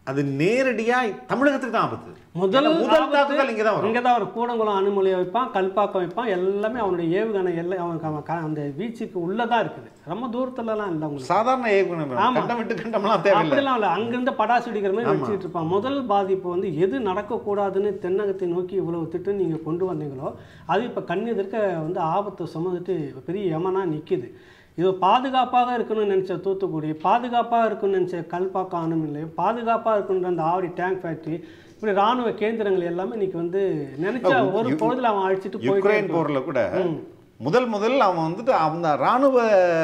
அது நேரடியா தமிழகத்துக்கு தான் ஆபத்து முதல் ஏன்னா முதல் ஆபத்து தாக்குதல் இங்க தான் வரும் இங்கே தான் ஒரு கூடங்குளம் அணுமொழியை வைப்பான் கல்பாக்கம் வைப்பான் எல்லாமே அவனுடைய ஏவுகணை எல்லாம் அவன் க- க- அந்த வீச்சுக்கு உள்ளே தான் இருக்குது ரொம்ப தூரத்துலலாம் இல்லை உங்களுக்கு சாதாரண ஏவுகணை ஆமா. கண்டம் விட்டு கண்டம்லாம் தேவையில்லை அப்படிலாம் இல்லை அங்கிருந்து படாசு வெடிக்கிற மாதிரி வச்சுக்கிட்டு இருப்பான் முதல் பாதிப்பு வந்து எது நடக்கக்கூடாதுன்னு தென்னகத்தை நோக்கி இவ்வளவு திட்டம் நீங்கள் கொண்டு வந்தீங்களோ அது இப்போ கண் எதிர்க்க வந்து ஆபத்தை சுமந்துட்டு பெரிய யமனா நிற்கிது இது பாதுகாப்பாக இருக்கணும்னு நினச்ச தூத்துக்குடி பாதுகாப்பாக இருக்கணும்னு நினச்ச கல்பாக்கம் அணு நிலையம் பாதுகாப்பாக இருக்கணுன்ற அந்த ஆவடி டேங்க் ஃபேக்ட்ரி இப்படி ராணுவ கேந்திரங்கள் எல்லாமே இன்னைக்கு வந்து நினைச்சா ஒரு யு- பொழுதுல அவன் அழிச்சிட்டு போயிட்டே யுக்ரைன் இருப்பான். போர்ல கூட ம். முதல் முதல் அவன் வந்துட்டு அந்த ராணுவ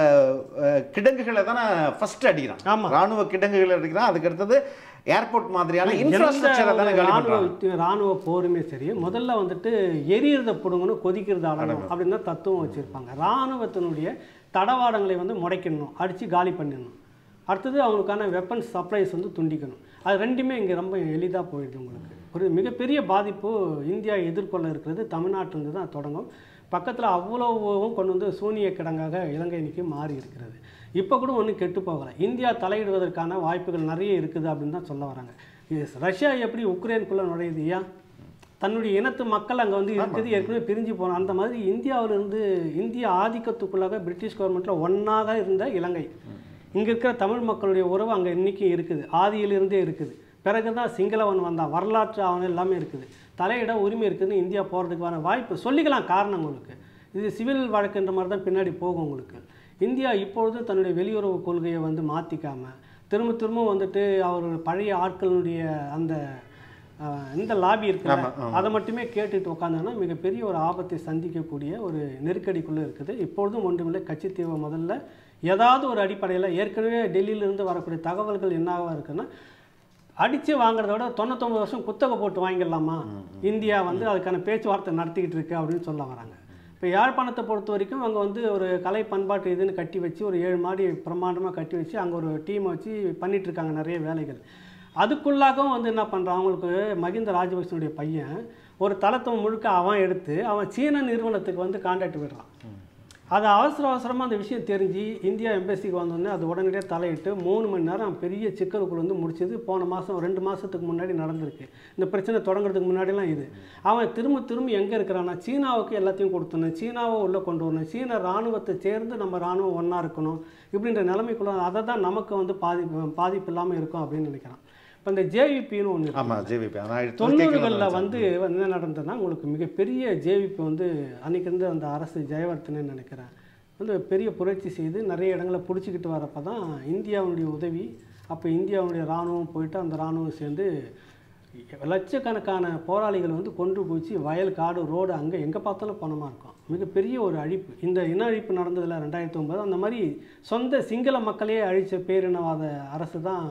அஹ், கிடங்குகளை தானே ஃபர்ஸ்ட் அடிக்கிறான் ஆமா. ராணுவ கிடங்குகளை அடிக்கிறான் அதுக்கு அடுத்தது ஏர்போர்ட் மாதிரியான இன்ஃப்ராஸ்ட்ரக்சரை தானே காலி ராணுவ பண்றான் ராணுவ போருமே சரி முதல்ல வந்துட்டு எரியறத பிடுங்கணும் கொதிக்கிறத அடங்கணும் அப்படின்னு தான் தத்துவம் வச்சுருப்பாங்க ராணுவத்தினுடைய தடவாடங்களை வந்து முடைக்கணும் அடித்து காலி பண்ணிடணும் அடுத்தது அவங்களுக்கான வெப்பன்ஸ் சப்ளைஸ் வந்து துண்டிக்கணும் அது ரெண்டுமே இங்கே ரொம்ப எளிதாக போயிடுது உங்களுக்கு ஒரு மிகப்பெரிய பாதிப்பு இந்தியா எதிர்கொள்ள இருக்கிறது தமிழ்நாட்டிலிருந்து தான் தொடங்கும் பக்கத்தில் அவ்வளவும் கொண்டு வந்து சூனிய கிடங்காக இலங்கை இன்னைக்கு மாறி இருக்கிறது இப்போ கூட ஒன்றும் கெட்டு போகலை இந்தியா தலையிடுவதற்கான வாய்ப்புகள் நிறைய இருக்குது அப்படின்னு தான் சொல்ல வராங்க இது ரஷ்யா எப்படி உக்ரைனுக்குள்ளே நுழையுது ஏன் தன்னுடைய இனத்து மக்கள் அங்கே வந்து இருக்குது ஏற்கனவே பிரிஞ்சு போனோம் அந்த மாதிரி இந்தியாவிலிருந்து இந்திய ஆதிக்கத்துக்குள்ளாக பிரிட்டிஷ் கவர்மெண்ட்டில் ஒன்றாக இருந்த இலங்கை இங்கே இருக்கிற தமிழ் மக்களுடைய உறவு அங்கே இன்றைக்கும் இருக்குது ஆதியிலிருந்தே இருக்குது பிறகு தான் சிங்களவன் வந்தான் வரலாற்று ஆவணம் எல்லாமே இருக்குது தலையிட உரிமை இருக்குதுன்னு இந்தியா போகிறதுக்கான வாய்ப்பு சொல்லிக்கலாம் காரணம் உங்களுக்கு இது சிவில் வழக்குன்ற மாதிரி தான் பின்னாடி போகும் உங்களுக்கு இந்தியா இப்பொழுது தன்னுடைய வெளியுறவு கொள்கையை வந்து மாற்றிக்காமல் திரும்ப திரும்ப வந்துட்டு அவர் பழைய ஆட்களுடைய அந்த அஹ், இந்த லாபி இருக்குல்ல ஆமா, ஆமா. அதை மட்டுமே கேட்டுட்டு உட்காந்தாங்கன்னா மிகப்பெரிய ஒரு ஆபத்தை சந்திக்கக்கூடிய ஒரு நெருக்கடிக்குள்ளே இருக்குது இப்பொழுதும் ஒன்றுமில்லை கட்சித்தீவை முதல்ல ஏதாவது ஒரு அடிப்படையில் ஏற்கனவே டெல்லியிலிருந்து வரக்கூடிய தகவல்கள் என்னவா இருக்குன்னா அடித்து வாங்குறத விட தொண்ணூத்தொம்பது வருஷம் குத்தகை போட்டு வாங்கிடலாமா இந்தியா வந்து அதுக்கான பேச்சுவார்த்தை நடத்திக்கிட்டு இருக்கு அப்படின்னு சொல்ல வராங்க இப்போ யாழ்ப்பாணத்தை பொறுத்த வரைக்கும் அங்கே வந்து ஒரு கலை பண்பாட்டு இதுன்னு கட்டி வச்சு ஒரு ஏழு மாடி பிரம்மாண்டமாக கட்டி வச்சு அங்கே ஒரு டீமை வச்சு பண்ணிட்டு இருக்காங்க நிறைய வேலைகள் அதுக்குள்ளாகவும் வந்து என்ன பண்ணுறான் அவங்களுக்கு மகிந்த ராஜபக்சனுடைய பையன் ஒரு தளத்தை முழுக்க அவன் எடுத்து அவன் சீன நிறுவனத்துக்கு வந்து கான்டாக்ட் விடுறான் அது அவசர அவசரமாக அந்த விஷயம் தெரிஞ்சு இந்தியா எம்பசிக்கு வந்தோடனே அது உடனடியாக தலையிட்டு மூணு மணி நேரம் பெரிய சிக்கலுக்குள்ள வந்து முடிச்சது போன மாதம் ரெண்டு மாதத்துக்கு முன்னாடி நடந்திருக்கு இந்த பிரச்சனை தொடங்குறதுக்கு முன்னாடிலாம் இது அவன் திரும்ப திரும்ப எங்கே இருக்கிறான்னா சீனாவுக்கு எல்லாத்தையும் கொடுத்தணும் சீனாவை உள்ளே கொண்டு வரணும் சீன ராணுவத்தை சேர்ந்து நம்ம ராணுவம் ஒன்றா இருக்கணும் இப்படின்ற நிலைமைக்குள்ள அதை தான் நமக்கு வந்து பாதிப்பு பாதிப்பு இல்லாமல் இருக்கும் அப்படின்னு நினைக்கிறான் இப்போ இந்த ஜேவிபின்னு ஒன்று ஆமா ஜேவிபி நான் எடுத்து தொண்ணூறுகளில் கேட்கலாம் வந்து என்ன நடந்ததுன்னா உங்களுக்கு மிகப்பெரிய ஜேவிபி வந்து அன்னைக்கு இருந்து அந்த அரசு ஜெயவர்த்தனு நினைக்கிறேன் வந்து பெரிய புரட்சி செய்து நிறைய இடங்களை பிடிச்சிக்கிட்டு வரப்போ தான் இந்தியாவுடைய உதவி அப்போ இந்தியாவுடைய இராணுவம் போயிட்டு அந்த இராணுவம் சேர்ந்து லட்சக்கணக்கான போராளிகள் வந்து கொண்டு போச்சு வயல் காடு ரோடு அங்கே எங்கே பார்த்தாலும் பணமாக இருக்கும் மிகப்பெரிய ஒரு அழிப்பு இந்த இன அழிப்பு நடந்ததில் ரெண்டாயிரத்தி ஒன்பது அந்த மாதிரி சொந்த சிங்கள மக்களையே அழித்த பேரினவாத அரசு தான்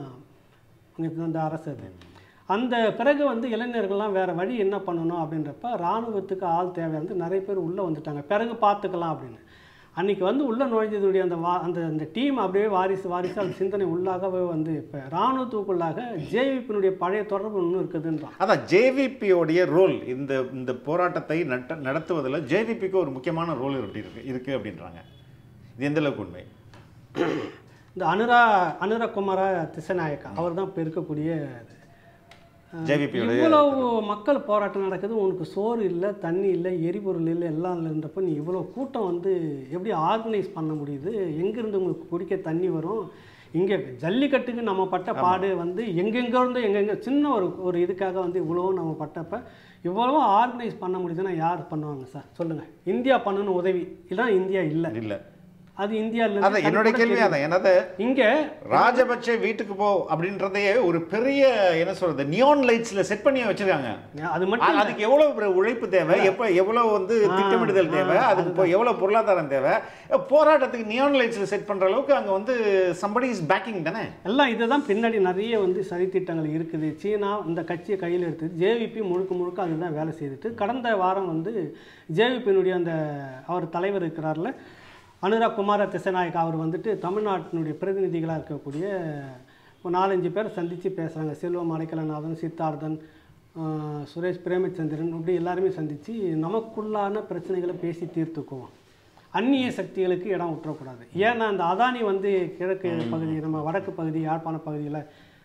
இங்க இந்த அரசு அது அந்த பிறகு வந்து இளைஞர்கள்லாம் வேறு வழி என்ன பண்ணணும் அப்படின்றப்ப இராணுவத்துக்கு ஆள் தேவை வந்து நிறைய பேர் உள்ளே வந்துட்டாங்க பிறகு பார்த்துக்கலாம் அப்படின்னு அன்னைக்கு வந்து உள்ளே நுழைஞ்சதுடைய அந்த வா அந்த அந்த டீம் அப்படியே வாரிசு வாரிசு அந்த சிந்தனை உள்ளாகவே வந்து இப்போ இராணுவத்துக்குள்ளாக ஜேவிப்பினுடைய பழைய தொடர்பு இன்னும் இருக்குதுன்றான் அதான் ஜேவிபியோடைய ரோல் இந்த இந்த போராட்டத்தை நட்ட நடத்துவதில் ஜேவிபிக்கு ஒரு முக்கியமான ரோல் இருக்கு இருக்கு இருக்கு அப்படின்றாங்க இது எந்த அளவுக்கு உண்மை இந்த அனுரா அனுரா குமார திசநாயக்கா அவர் தான் இப்போ இருக்கக்கூடிய ஜேவிபியோடைய இவ்வளவு மக்கள் போராட்டம் நடக்குது உனக்கு சோறு இல்லை தண்ணி இல்லை எரிபொருள் இல்லை எல்லாம் இல்லைன்றப்ப நீ இவ்வளோ கூட்டம் வந்து எப்படி ஆர்கனைஸ் பண்ண முடியுது எங்கேருந்து உங்களுக்கு குடிக்க தண்ணி வரும் இங்கே ஜல்லிக்கட்டுக்கு நம்ம பட்ட பாடு வந்து எங்கெங்க இருந்து எங்கெங்க சின்ன ஒரு ஒரு இதுக்காக வந்து இவ்வளோ நம்ம பட்டப்ப இவ்வளோ ஆர்கனைஸ் பண்ண முடியுதுன்னா யார் பண்ணுவாங்க சார் சொல்லுங்கள் இந்தியா பண்ணணும் உதவி இல்லைன்னா இந்தியா இல்லை இல்ல அது இந்தியாவில் அதான் என்னுடைய கேள்வி அதான் என்னது இங்கே ராஜபக்சே வீட்டுக்கு போ அப்படின்றதையே ஒரு பெரிய என்ன சொல்றது நியான் லைட்ஸ்ல செட் பண்ணி வச்சிருக்காங்க அது மட்டும் அது- அதுக்கு எவ்வளவு பெரிய உழைப்பு தேவை எப்ப எவ்வளவு வந்து திட்டமிடுதல் தேவை அதுக்கு இப்போ எவ்வளவு பொருளாதாரம் தேவை போராட்டத்துக்கு நியான் லைட்ஸ்ல செட் பண்ற அளவுக்கு அங்க வந்து சம்படி இஸ் பேக்கிங் தானே எல்லாம் இதுதான் பின்னாடி நிறைய வந்து சதித்திட்டங்கள் இருக்குது சீனா இந்த கட்சியை கையில் எடுத்து ஜேவிபி முழுக்க முழுக்க அதுதான் வேலை செய்துட்டு கடந்த வாரம் வந்து ஜேவிபியினுடைய அந்த அவர் தலைவர் இருக்கிறார்ல அனுராக் குமார திசநாயக் அவர் வந்துட்டு தமிழ்நாட்டினுடைய பிரதிநிதிகளாக இருக்கக்கூடிய ஒரு நாலஞ்சு பேர் சந்தித்து பேசுகிறாங்க செல்வம் அடைக்கலநாதன் சித்தார்த்தன் ஆஹ், சுரேஷ் பிரேமச்சந்திரன் இப்படி எல்லாருமே சந்தித்து நமக்குள்ளான பிரச்சனைகளை பேசி தீர்த்துக்குவோம் அந்நிய சக்திகளுக்கு இடம் விட்டுறக்கூடாது ஏன்னா அந்த அதானி வந்து கிழக்கு பகுதி நம்ம வடக்கு பகுதி யாழ்ப்பாண பகுதியில்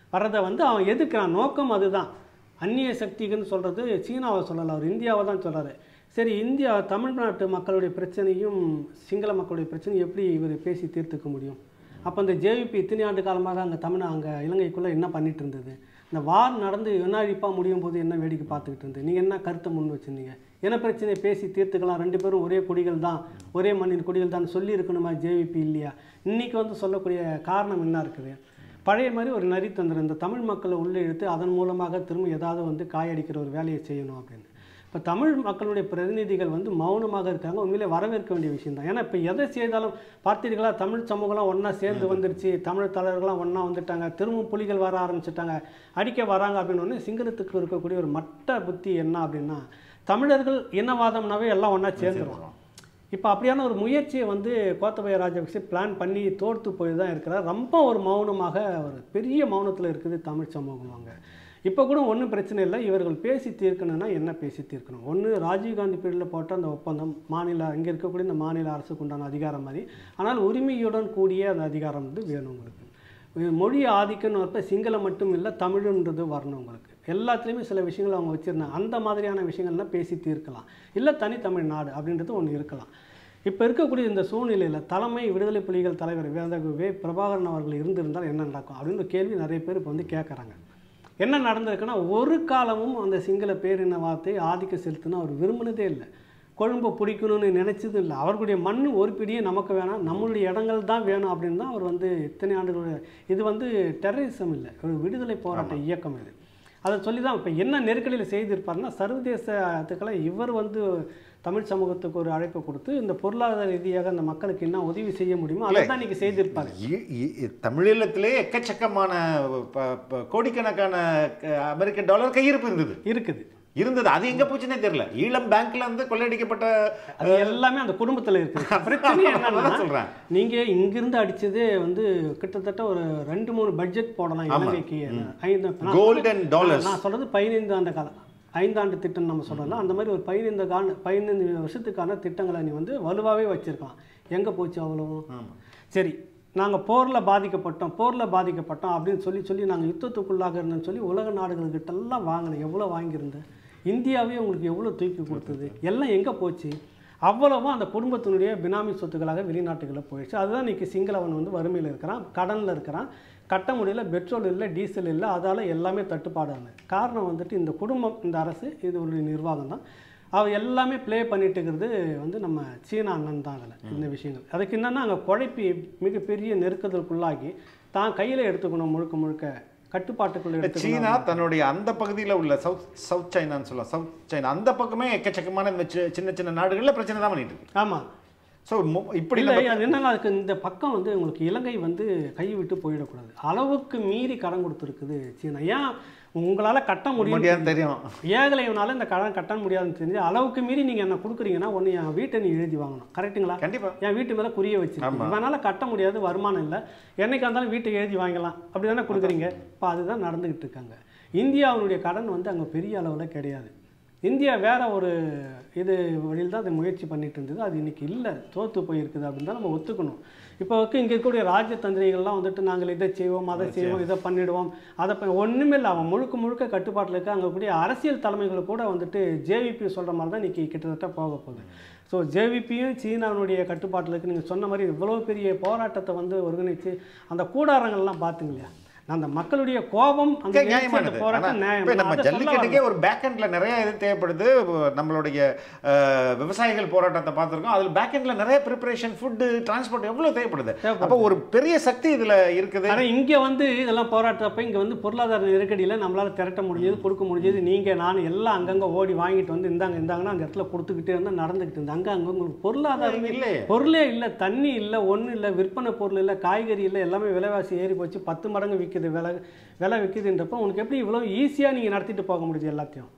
வர்றதை வந்து அவன் எதிர்க்கிறான் நோக்கம் அதுதான் அந்நிய சக்திகள்னு சொல்கிறது சீனாவை சொல்லலை அவர் இந்தியாவை தான் சொல்றாரு சரி இந்தியா தமிழ்நாட்டு மக்களுடைய பிரச்சனையும் சிங்கள மக்களுடைய பிரச்சனையும் எப்படி இவர் பேசி தீர்த்துக்க முடியும் அப்போ இந்த ஜேவிபி இத்தனை ஆண்டு காலமாக அங்கே தமிழ் அங்கே இலங்கைக்குள்ளே என்ன பண்ணிட்டு இருந்தது இந்த வார் நடந்து வினாடிப்பாக முடியும் போது என்ன வேடிக்கை பார்த்துக்கிட்டு இருந்தது நீங்கள் என்ன கருத்தை முன் வச்சிருந்தீங்க என்ன பிரச்சனையை பேசி தீர்த்துக்கலாம் ரெண்டு பேரும் ஒரே குடிகள் தான் ஒரே மண்ணின் குடிகள் தான் சொல்லி இருக்கணுமா ஜேவிபி இல்லையா இன்னைக்கு வந்து சொல்லக்கூடிய காரணம் என்ன இருக்குது பழைய மாதிரி ஒரு நரித்தந்திரம் இந்த தமிழ் மக்களை உள்ளே இழுத்து அதன் மூலமாக திரும்ப ஏதாவது வந்து காயடிக்கிற ஒரு வேலையை செய்யணும் அப்படின்னு இப்போ தமிழ் மக்களுடைய பிரதிநிதிகள் வந்து மௌனமாக இருக்காங்க உண்மையிலே வரவேற்க வேண்டிய விஷயம் தான் ஏன்னா இப்போ எதை செய்தாலும் பார்த்தீர்களா தமிழ் சமூகம்லாம் ஒன்றா சேர்ந்து வந்துருச்சு தமிழ் தலைவர்கள்லாம் ஒன்றா வந்துட்டாங்க திரும்பவும் புலிகள் வர ஆரம்பிச்சிட்டாங்க அடிக்க வராங்க அப்படின்னு ஒன்று சிங்களத்துக்கு இருக்கக்கூடிய ஒரு மட்ட புத்தி என்ன அப்படின்னா தமிழர்கள் இனவாதம்னாவே எல்லாம் ஒன்றா சேர்ந்துருவோம் இப்போ அப்படியான ஒரு முயற்சியை வந்து கோத்தபய ராஜபக்சே பிளான் பண்ணி தோற்று போய் தான் இருக்கிறார் ரொம்ப ஒரு மௌனமாக ஒரு பெரிய மௌனத்தில் இருக்குது தமிழ் சமூகம் அங்கே இப்போ கூட ஒன்றும் பிரச்சனை இல்லை இவர்கள் பேசி தீர்க்கணும்னா என்ன பேசி தீர்க்கணும் ஒன்று ராஜீவ்காந்தி பீரியடில் போட்ட அந்த ஒப்பந்தம் மாநில இங்கே இருக்கக்கூடிய இந்த மாநில அரசுக்கு உண்டான அதிகாரம் மாதிரி ஆனால் உரிமையுடன் கூடிய அந்த அதிகாரம் வந்து வேணும் உங்களுக்கு இது மொழி ஆதிக்கம்னு வரப்ப சிங்களம் மட்டும் இல்லை தமிழுன்றது வரணும் உங்களுக்கு எல்லாத்துலேயுமே சில விஷயங்கள் அவங்க வச்சுருந்தாங்க அந்த மாதிரியான விஷயங்கள்லாம் பேசி தீர்க்கலாம் இல்லை தனித்தமிழ் நாடு அப்படின்றது ஒன்று இருக்கலாம் இப்போ இருக்கக்கூடிய இந்த சூழ்நிலையில் தலைமை விடுதலை புலிகள் தலைவர் வேந்த வே பிரபாகரன் அவர்கள் இருந்திருந்தால் என்ன நடக்கும் அப்படின்னு ஒரு கேள்வி நிறைய பேர் இப்போ வந்து கேட்குறாங்க என்ன நடந்திருக்குன்னா ஒரு காலமும் அந்த சிங்கள பேரின வார்த்தை ஆதிக்கம் செலுத்தினா அவர் விரும்பினதே இல்லை கொழும்பை பிடிக்கணும்னு நினைச்சதும் இல்லை அவர்களுடைய மண் ஒரு பிடியே நமக்கு வேணாம் நம்மளுடைய இடங்கள் தான் வேணும் அப்படின்னு தான் அவர் வந்து இத்தனை ஆண்டுகள் இது வந்து டெரரிசம் இல்லை ஒரு விடுதலை போராட்ட இயக்கம் இது அதை சொல்லி தான் இப்போ என்ன நெருக்கடியில் செய்திருப்பாருன்னா சர்வதேசத்துக்கெல்லாம் இவர் வந்து தமிழ் சமூகத்துக்கு ஒரு அழைப்பு கொடுத்து இந்த பொருளாதார ரீதியாக அந்த மக்களுக்கு என்ன உதவி செய்ய முடியுமோ அதை தான் இன்னைக்கு செய்திருப்பாரு இ- இ- தமிழீழத்திலே எக்கச்சக்கமான ப- ப- கோடிக்கணக்கான க- அமெரிக்கன் டாலர் கையிருப்பு இருந்தது இருக்குது இருந்தது அது எங்க போச்சுன்னே தெரியல ஈழம் பேங்க்ல இருந்து கொள்ளையடிக்கப்பட்ட அது எல்லாமே அந்த குடும்பத்தில் இருக்குது பிரச்சனை என்னன்னா அதான் சொல்றேன் நீங்க இங்கிருந்து அடிச்சதே வந்து கிட்டத்தட்ட ஒரு ரெண்டு மூணு பட்ஜெட் போடலாம் இலங்கைக்கு ஐந்து நான் கோல்டன் டாலர்ஸ் நான் சொல்றது பதினைந்து ஆண்டு காலம் ஐந்தாண்டு திட்டம் நம்ம சொல்லலாம் அந்த மாதிரி ஒரு பதினைந்து கால பதினைந்து வருஷத்துக்கான திட்டங்களை நீ வந்து வலுவாகவே வச்சிருக்கலாம் எங்கே போச்சு அவ்வளவும் சரி நாங்கள் போரில் பாதிக்கப்பட்டோம் போரில் பாதிக்கப்பட்டோம் அப்படின்னு சொல்லி சொல்லி நாங்கள் யுத்தத்துக்குள்ளாக இருந்தோம்னு சொல்லி உலக நாடுகள்கிட்டெல்லாம் வாங்கினோம் எவ்வளோ வாங்கியிருந்தேன் இந்தியாவே உங்களுக்கு எவ்வளோ தூக்கி கொடுத்தது எல்லாம் எங்கே போச்சு அவ்வளவும் அந்த குடும்பத்தினுடைய பினாமி சொத்துக்களாக வெளிநாட்டுகளில் போயிடுச்சு அதுதான் இன்னைக்கு சிங்களவன் வந்து வறுமையில் இருக்கிறான் கடனில் இருக்கிறான் கட்ட முடியல பெட்ரோல் இல்லை டீசல் இல்லை அதால் எல்லாமே தட்டுப்பாடான காரணம் வந்துட்டு இந்த குடும்பம் இந்த அரசு இது ஒரு நிர்வாகம் தான் அவ எல்லாமே ப்ளே பண்ணிட்டு இருக்கிறது வந்து நம்ம சீனா அண்ணன் தான் அதில் இந்த விஷயங்கள் அதுக்கு என்னன்னா அங்கே குழப்பி மிகப்பெரிய நெருக்கதலுக்குள்ளாகி தான் கையில் எடுத்துக்கணும் முழுக்க முழுக்க கட்டுப்பாட்டுக்குள்ள எடுத்துக்கணும் சீனா தன்னுடைய அந்த பகுதியில் உள்ள சவுத் சவுத் சைனான்னு சொல்லலாம் சவுத் சைனா அந்த பக்கமே எக்கச்சக்கமான இந்த சி- சின்ன சின்ன நாடுகள்ல பிரச்சனை தான் பண்ணிட்டு இருக்கு ஆமாம் ஸோ இப்படி இல்லை நம்ம- அது என்னன்னா அதுக்கு இந்த பக்கம் வந்து உங்களுக்கு இலங்கை வந்து கை விட்டு போயிடக்கூடாது அளவுக்கு மீறி கடன் கொடுத்துருக்குது சீனா ஏன் உங்களால் கட்ட முடியும் முடியாது தெரியும் ஏகலைவனால இந்த கடன் கட்ட முடியாதுன்னு தெரிஞ்சு அளவுக்கு மீறி நீங்கள் என்ன கொடுக்குறீங்கன்னா ஒன்று என் வீட்டை நீ எழுதி வாங்கணும் கரெக்ட்டுங்களா கண்டிப்பா என் வீட்டு மேலே குறிய வச்சிருக்கீங்க இவனால கட்ட முடியாது வருமானம் இல்லை என்னைக்கா இருந்தாலும் வீட்டை எழுதி வாங்கலாம் அப்படி தானே கொடுக்குறீங்க இப்போ அதுதான் நடந்துக்கிட்டு இருக்காங்க இந்தியாவுடைய கடன் வந்து அங்கே பெரிய அளவில் கிடையாது இந்தியா வேற ஒரு இது வழியில் தான் அதை முயற்சி பண்ணிட்டு இருந்தது அது இன்னைக்கு இல்லை தோற்று போயிருக்குது அப்படின்னு தான் நம்ம ஒத்துக்கணும் இப்போ இங்கே இருக்கக்கூடிய ராஜதந்திரிகள்லாம் வந்துட்டு நாங்கள் இதை செய்வோம் அதை செய்வோம் இதை பண்ணிடுவோம் அதை ப- ஒண்ணுமே இல்லை அவன் முழுக்க முழுக்க கட்டுப்பாட்டில் இருக்க அங்கே கூடிய அரசியல் தலைமைகள் கூட வந்துட்டு ஜேவிபி சொல்கிற மாதிரி தான் இன்னைக்கு கிட்டத்தட்ட போக போகுது ஸோ ஜேவிபியும் சீனாவுடைய கட்டுப்பாட்டில் இருக்கு நீங்கள் சொன்ன மாதிரி இவ்வளோ பெரிய போராட்டத்தை வந்து ஒருங்கிணைச்சு அந்த கூடாரங்கள்லாம் பார்த்துங்க இல்லையா அந்த மக்களுடைய கோபம் அந்த ஓகே, எழுச்சி, அந்த நியாயமானது போராட்டம் ஆனா, நியாயம் இப்ப நம்ம அதை சொல்ல ஜல்லிக்கட்டுக்கே ஒரு பேக் எண்ட்ல நிறைய இது தேவைப்படுது நம்மளுடைய அஹ், விவசாயிகள் போராட்டத்தை பார்த்திருக்கோம் அதுல பேக் எண்ட்ல நிறைய ப்ரிப்பரேஷன் ஃபுட் டிரான்ஸ்போர்ட் எவ்வளவு தேவைப்படுது தேவைப்படுது. அப்போ ஒரு பெரிய சக்தி இதுல இருக்குது ஆனால் இங்கே வந்து இதெல்லாம் போராட்டப்ப இங்கே வந்து பொருளாதார நெருக்கடியில் நம்மளால் திரட்ட முடிஞ்சது கொடுக்க முடிஞ்சது நீங்கள் நான் எல்லாம் அங்கங்கே ஓடி வாங்கிட்டு வந்து இந்தாங்க இந்தாங்கன்னா அந்த இடத்துல கொடுத்துக்கிட்டே இருந்தால் நடந்துக்கிட்டு இருந்தேன் அங்கே அங்கே உங்களுக்கு பொருளாதாரமே இல்லையே பொருளே இல்லை தண்ணி இல்லை ஒன்றும் இல்லை விற்பனை பொருள் இல்லை காய்கறி இல்லை எல்லாமே விலைவாசி ஏறி போச்சு பத்து மடங்கு விற்கிது விலை விலை விற்கிதுன்றப்போ உனக்கு எப்படி இவ்வளோ ஈஸியாக நீங்கள் நடத்திட்டு போக முடியுது எல்லாத்தையும்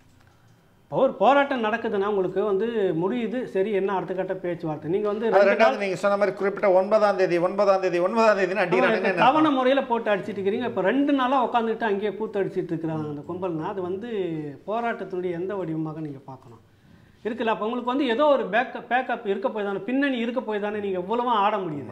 இப்போ ஒரு போராட்டம் நடக்குதுன்னா உங்களுக்கு வந்து முடியுது சரி என்ன அடுத்த கட்ட பேச்சுவார்த்தை நீங்கள் வந்து அது ரெண்டு ரெண்டாவது நீங்க சொன்ன மாதிரி குறிப்பிட்ட ஒன்பதாம் தேதி ஒன்பதாம் தேதி ஒன்பதாம் தேதி அடிக்கிறாங்க தவணை முறையில் போட்டு அடிச்சிட்டு இருக்கிறீங்க இப்போ ரெண்டு நாளாக உட்காந்துட்டு அங்கேயே கூத்து அடிச்சிட்டு இருக்கிறாங்க அந்த கும்பல்னா அது வந்து போராட்டத்தினுடைய எந்த வடிவமாக நீங்கள் பார்க்கணும் இருக்குல்ல அப்போ உங்களுக்கு வந்து ஏதோ ஒரு பேக்கப் பேக்கப் இருக்க போய் தானே பின்னணி இருக்க போய் தானே நீங்கள் எவ்வளவோ ஆட முடியுது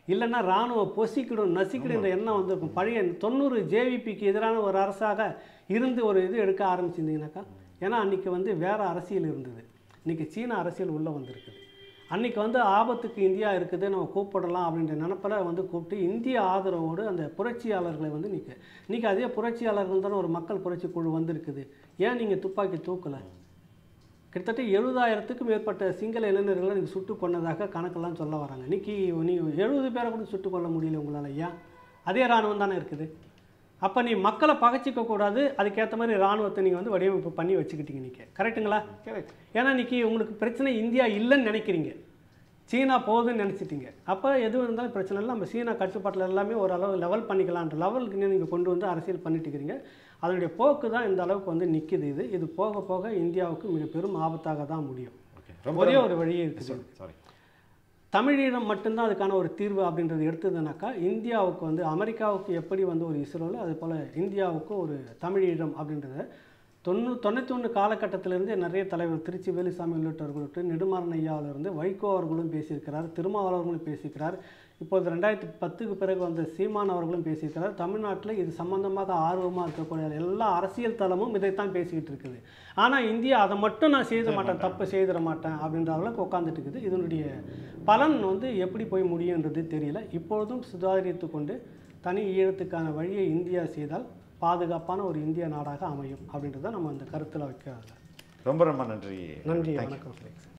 இல்லைன்னா இராணுவம் பொசிக்கிடும் நசிக்கிடும் என்ற எண்ணம் வந்திருக்கும் பழைய தொண்ணூறு ஜேவிபிக்கு எதிரான ஒரு அரசாக இருந்து ஒரு இது எடுக்க ஆரம்பிச்சிருந்தீங்கன்னாக்கா ஏன்னா அன்றைக்கி வந்து வேறு அரசியல் இருந்தது இன்றைக்கி சீன அரசியல் உள்ளே வந்திருக்குது அன்றைக்கி வந்து ஆபத்துக்கு இந்தியா இருக்குது நம்ம கூப்பிடலாம் அப்படின்ற நினப்பில் வந்து கூப்பிட்டு இந்திய ஆதரவோடு அந்த புரட்சியாளர்களை வந்து நிற்க இன்றைக்கி அதே புரட்சியாளர்கள் தானே ஒரு மக்கள் புரட்சி குழு வந்திருக்குது ஏன் நீங்கள் துப்பாக்கி தூக்கலை கிட்டத்தட்ட எழுபதாயிரத்துக்கும் மேற்பட்ட சிங்கள இளைஞர்களை நீங்கள் சுட்டு கொன்னதாக கணக்கெல்லாம் சொல்ல வராங்க இன்னைக்கு நீ எழுபது பேரை கூட சுட்டு கொள்ள முடியல உங்களால் ஐயா அதே இராணுவம் தானே இருக்குது அப்போ நீ மக்களை பகைச்சிக்க கூடாது அதுக்கேற்ற மாதிரி இராணுவத்தை நீங்கள் வந்து வடிவமைப்பு பண்ணி வச்சுக்கிட்டீங்க நீங்கள் கரெக்ட்டுங்களா கரெக்ட் ஏன்னா இன்னைக்கு உங்களுக்கு பிரச்சனை இந்தியா இல்லைன்னு நினைக்கிறீங்க சீனா போகுதுன்னு நினச்சிட்டீங்க அப்போ எது இருந்தாலும் பிரச்சனை இல்லை நம்ம சீனா கட்டுப்பாட்டில் எல்லாமே ஓரளவு லெவல் பண்ணிக்கலான்ற லெவலுக்கு நீங்கள் கொண்டு வந்து அரசியல் பண்ணிட்டு இருக்கிறீங்க அதனுடைய போக்கு தான் இந்த அளவுக்கு வந்து நிற்கிது இது இது போக போக இந்தியாவுக்கு மிக பெரும் ஆபத்தாக தான் முடியும் ஓகே ரொம்ப ஒரே ஒரு வழியே இருக்குது சாரி தமிழீழம் மட்டும்தான் அதுக்கான ஒரு தீர்வு அப்படின்றது எடுத்ததுனாக்கா இந்தியாவுக்கு வந்து அமெரிக்காவுக்கு எப்படி வந்து ஒரு இஸ்ரோவில் அது போல் இந்தியாவுக்கு ஒரு தமிழீழம் அப்படின்றத தொண்ணூ தொண்ணூற்றி ஒன்று காலகட்டத்திலிருந்தே நிறைய தலைவர் திருச்சி வேலுசாமி உள்ளிட்டவர்களுக்கு நெடுமாறன் ஐயாவிலிருந்து வைகோ அவர்களும் பேசியிருக்கிறார் திருமாவளவர்களும் பேசியிருக்கிறார் இப்போது ரெண்டாயிரத்தி பத்துக்கு பிறகு வந்த சீமான் அவர்களும் பேசியிருக்கிறார் தமிழ்நாட்டில் இது சம்பந்தமாக ஆர்வமாக இருக்கக்கூடிய எல்லா அரசியல் தளமும் இதைத்தான் பேசிக்கிட்டு இருக்குது ஆனால் இந்தியா அதை மட்டும் நான் செய்த மாட்டேன் தப்பு செய்திட மாட்டேன் அப்படின்ற அளவுக்கு உட்காந்துட்டு இருக்குது இதனுடைய பலன் வந்து எப்படி போய் முடியுன்றது தெரியல இப்பொழுதும் சுதாகரித்து கொண்டு தனி ஈழத்துக்கான வழியை இந்தியா செய்தால் பாதுகாப்பான ஒரு இந்திய நாடாக அமையும் அப்படின்றத நம்ம அந்த கருத்தில் வைக்க ரொம்ப ரொம்ப நன்றி நன்றி Thank you. வணக்கம்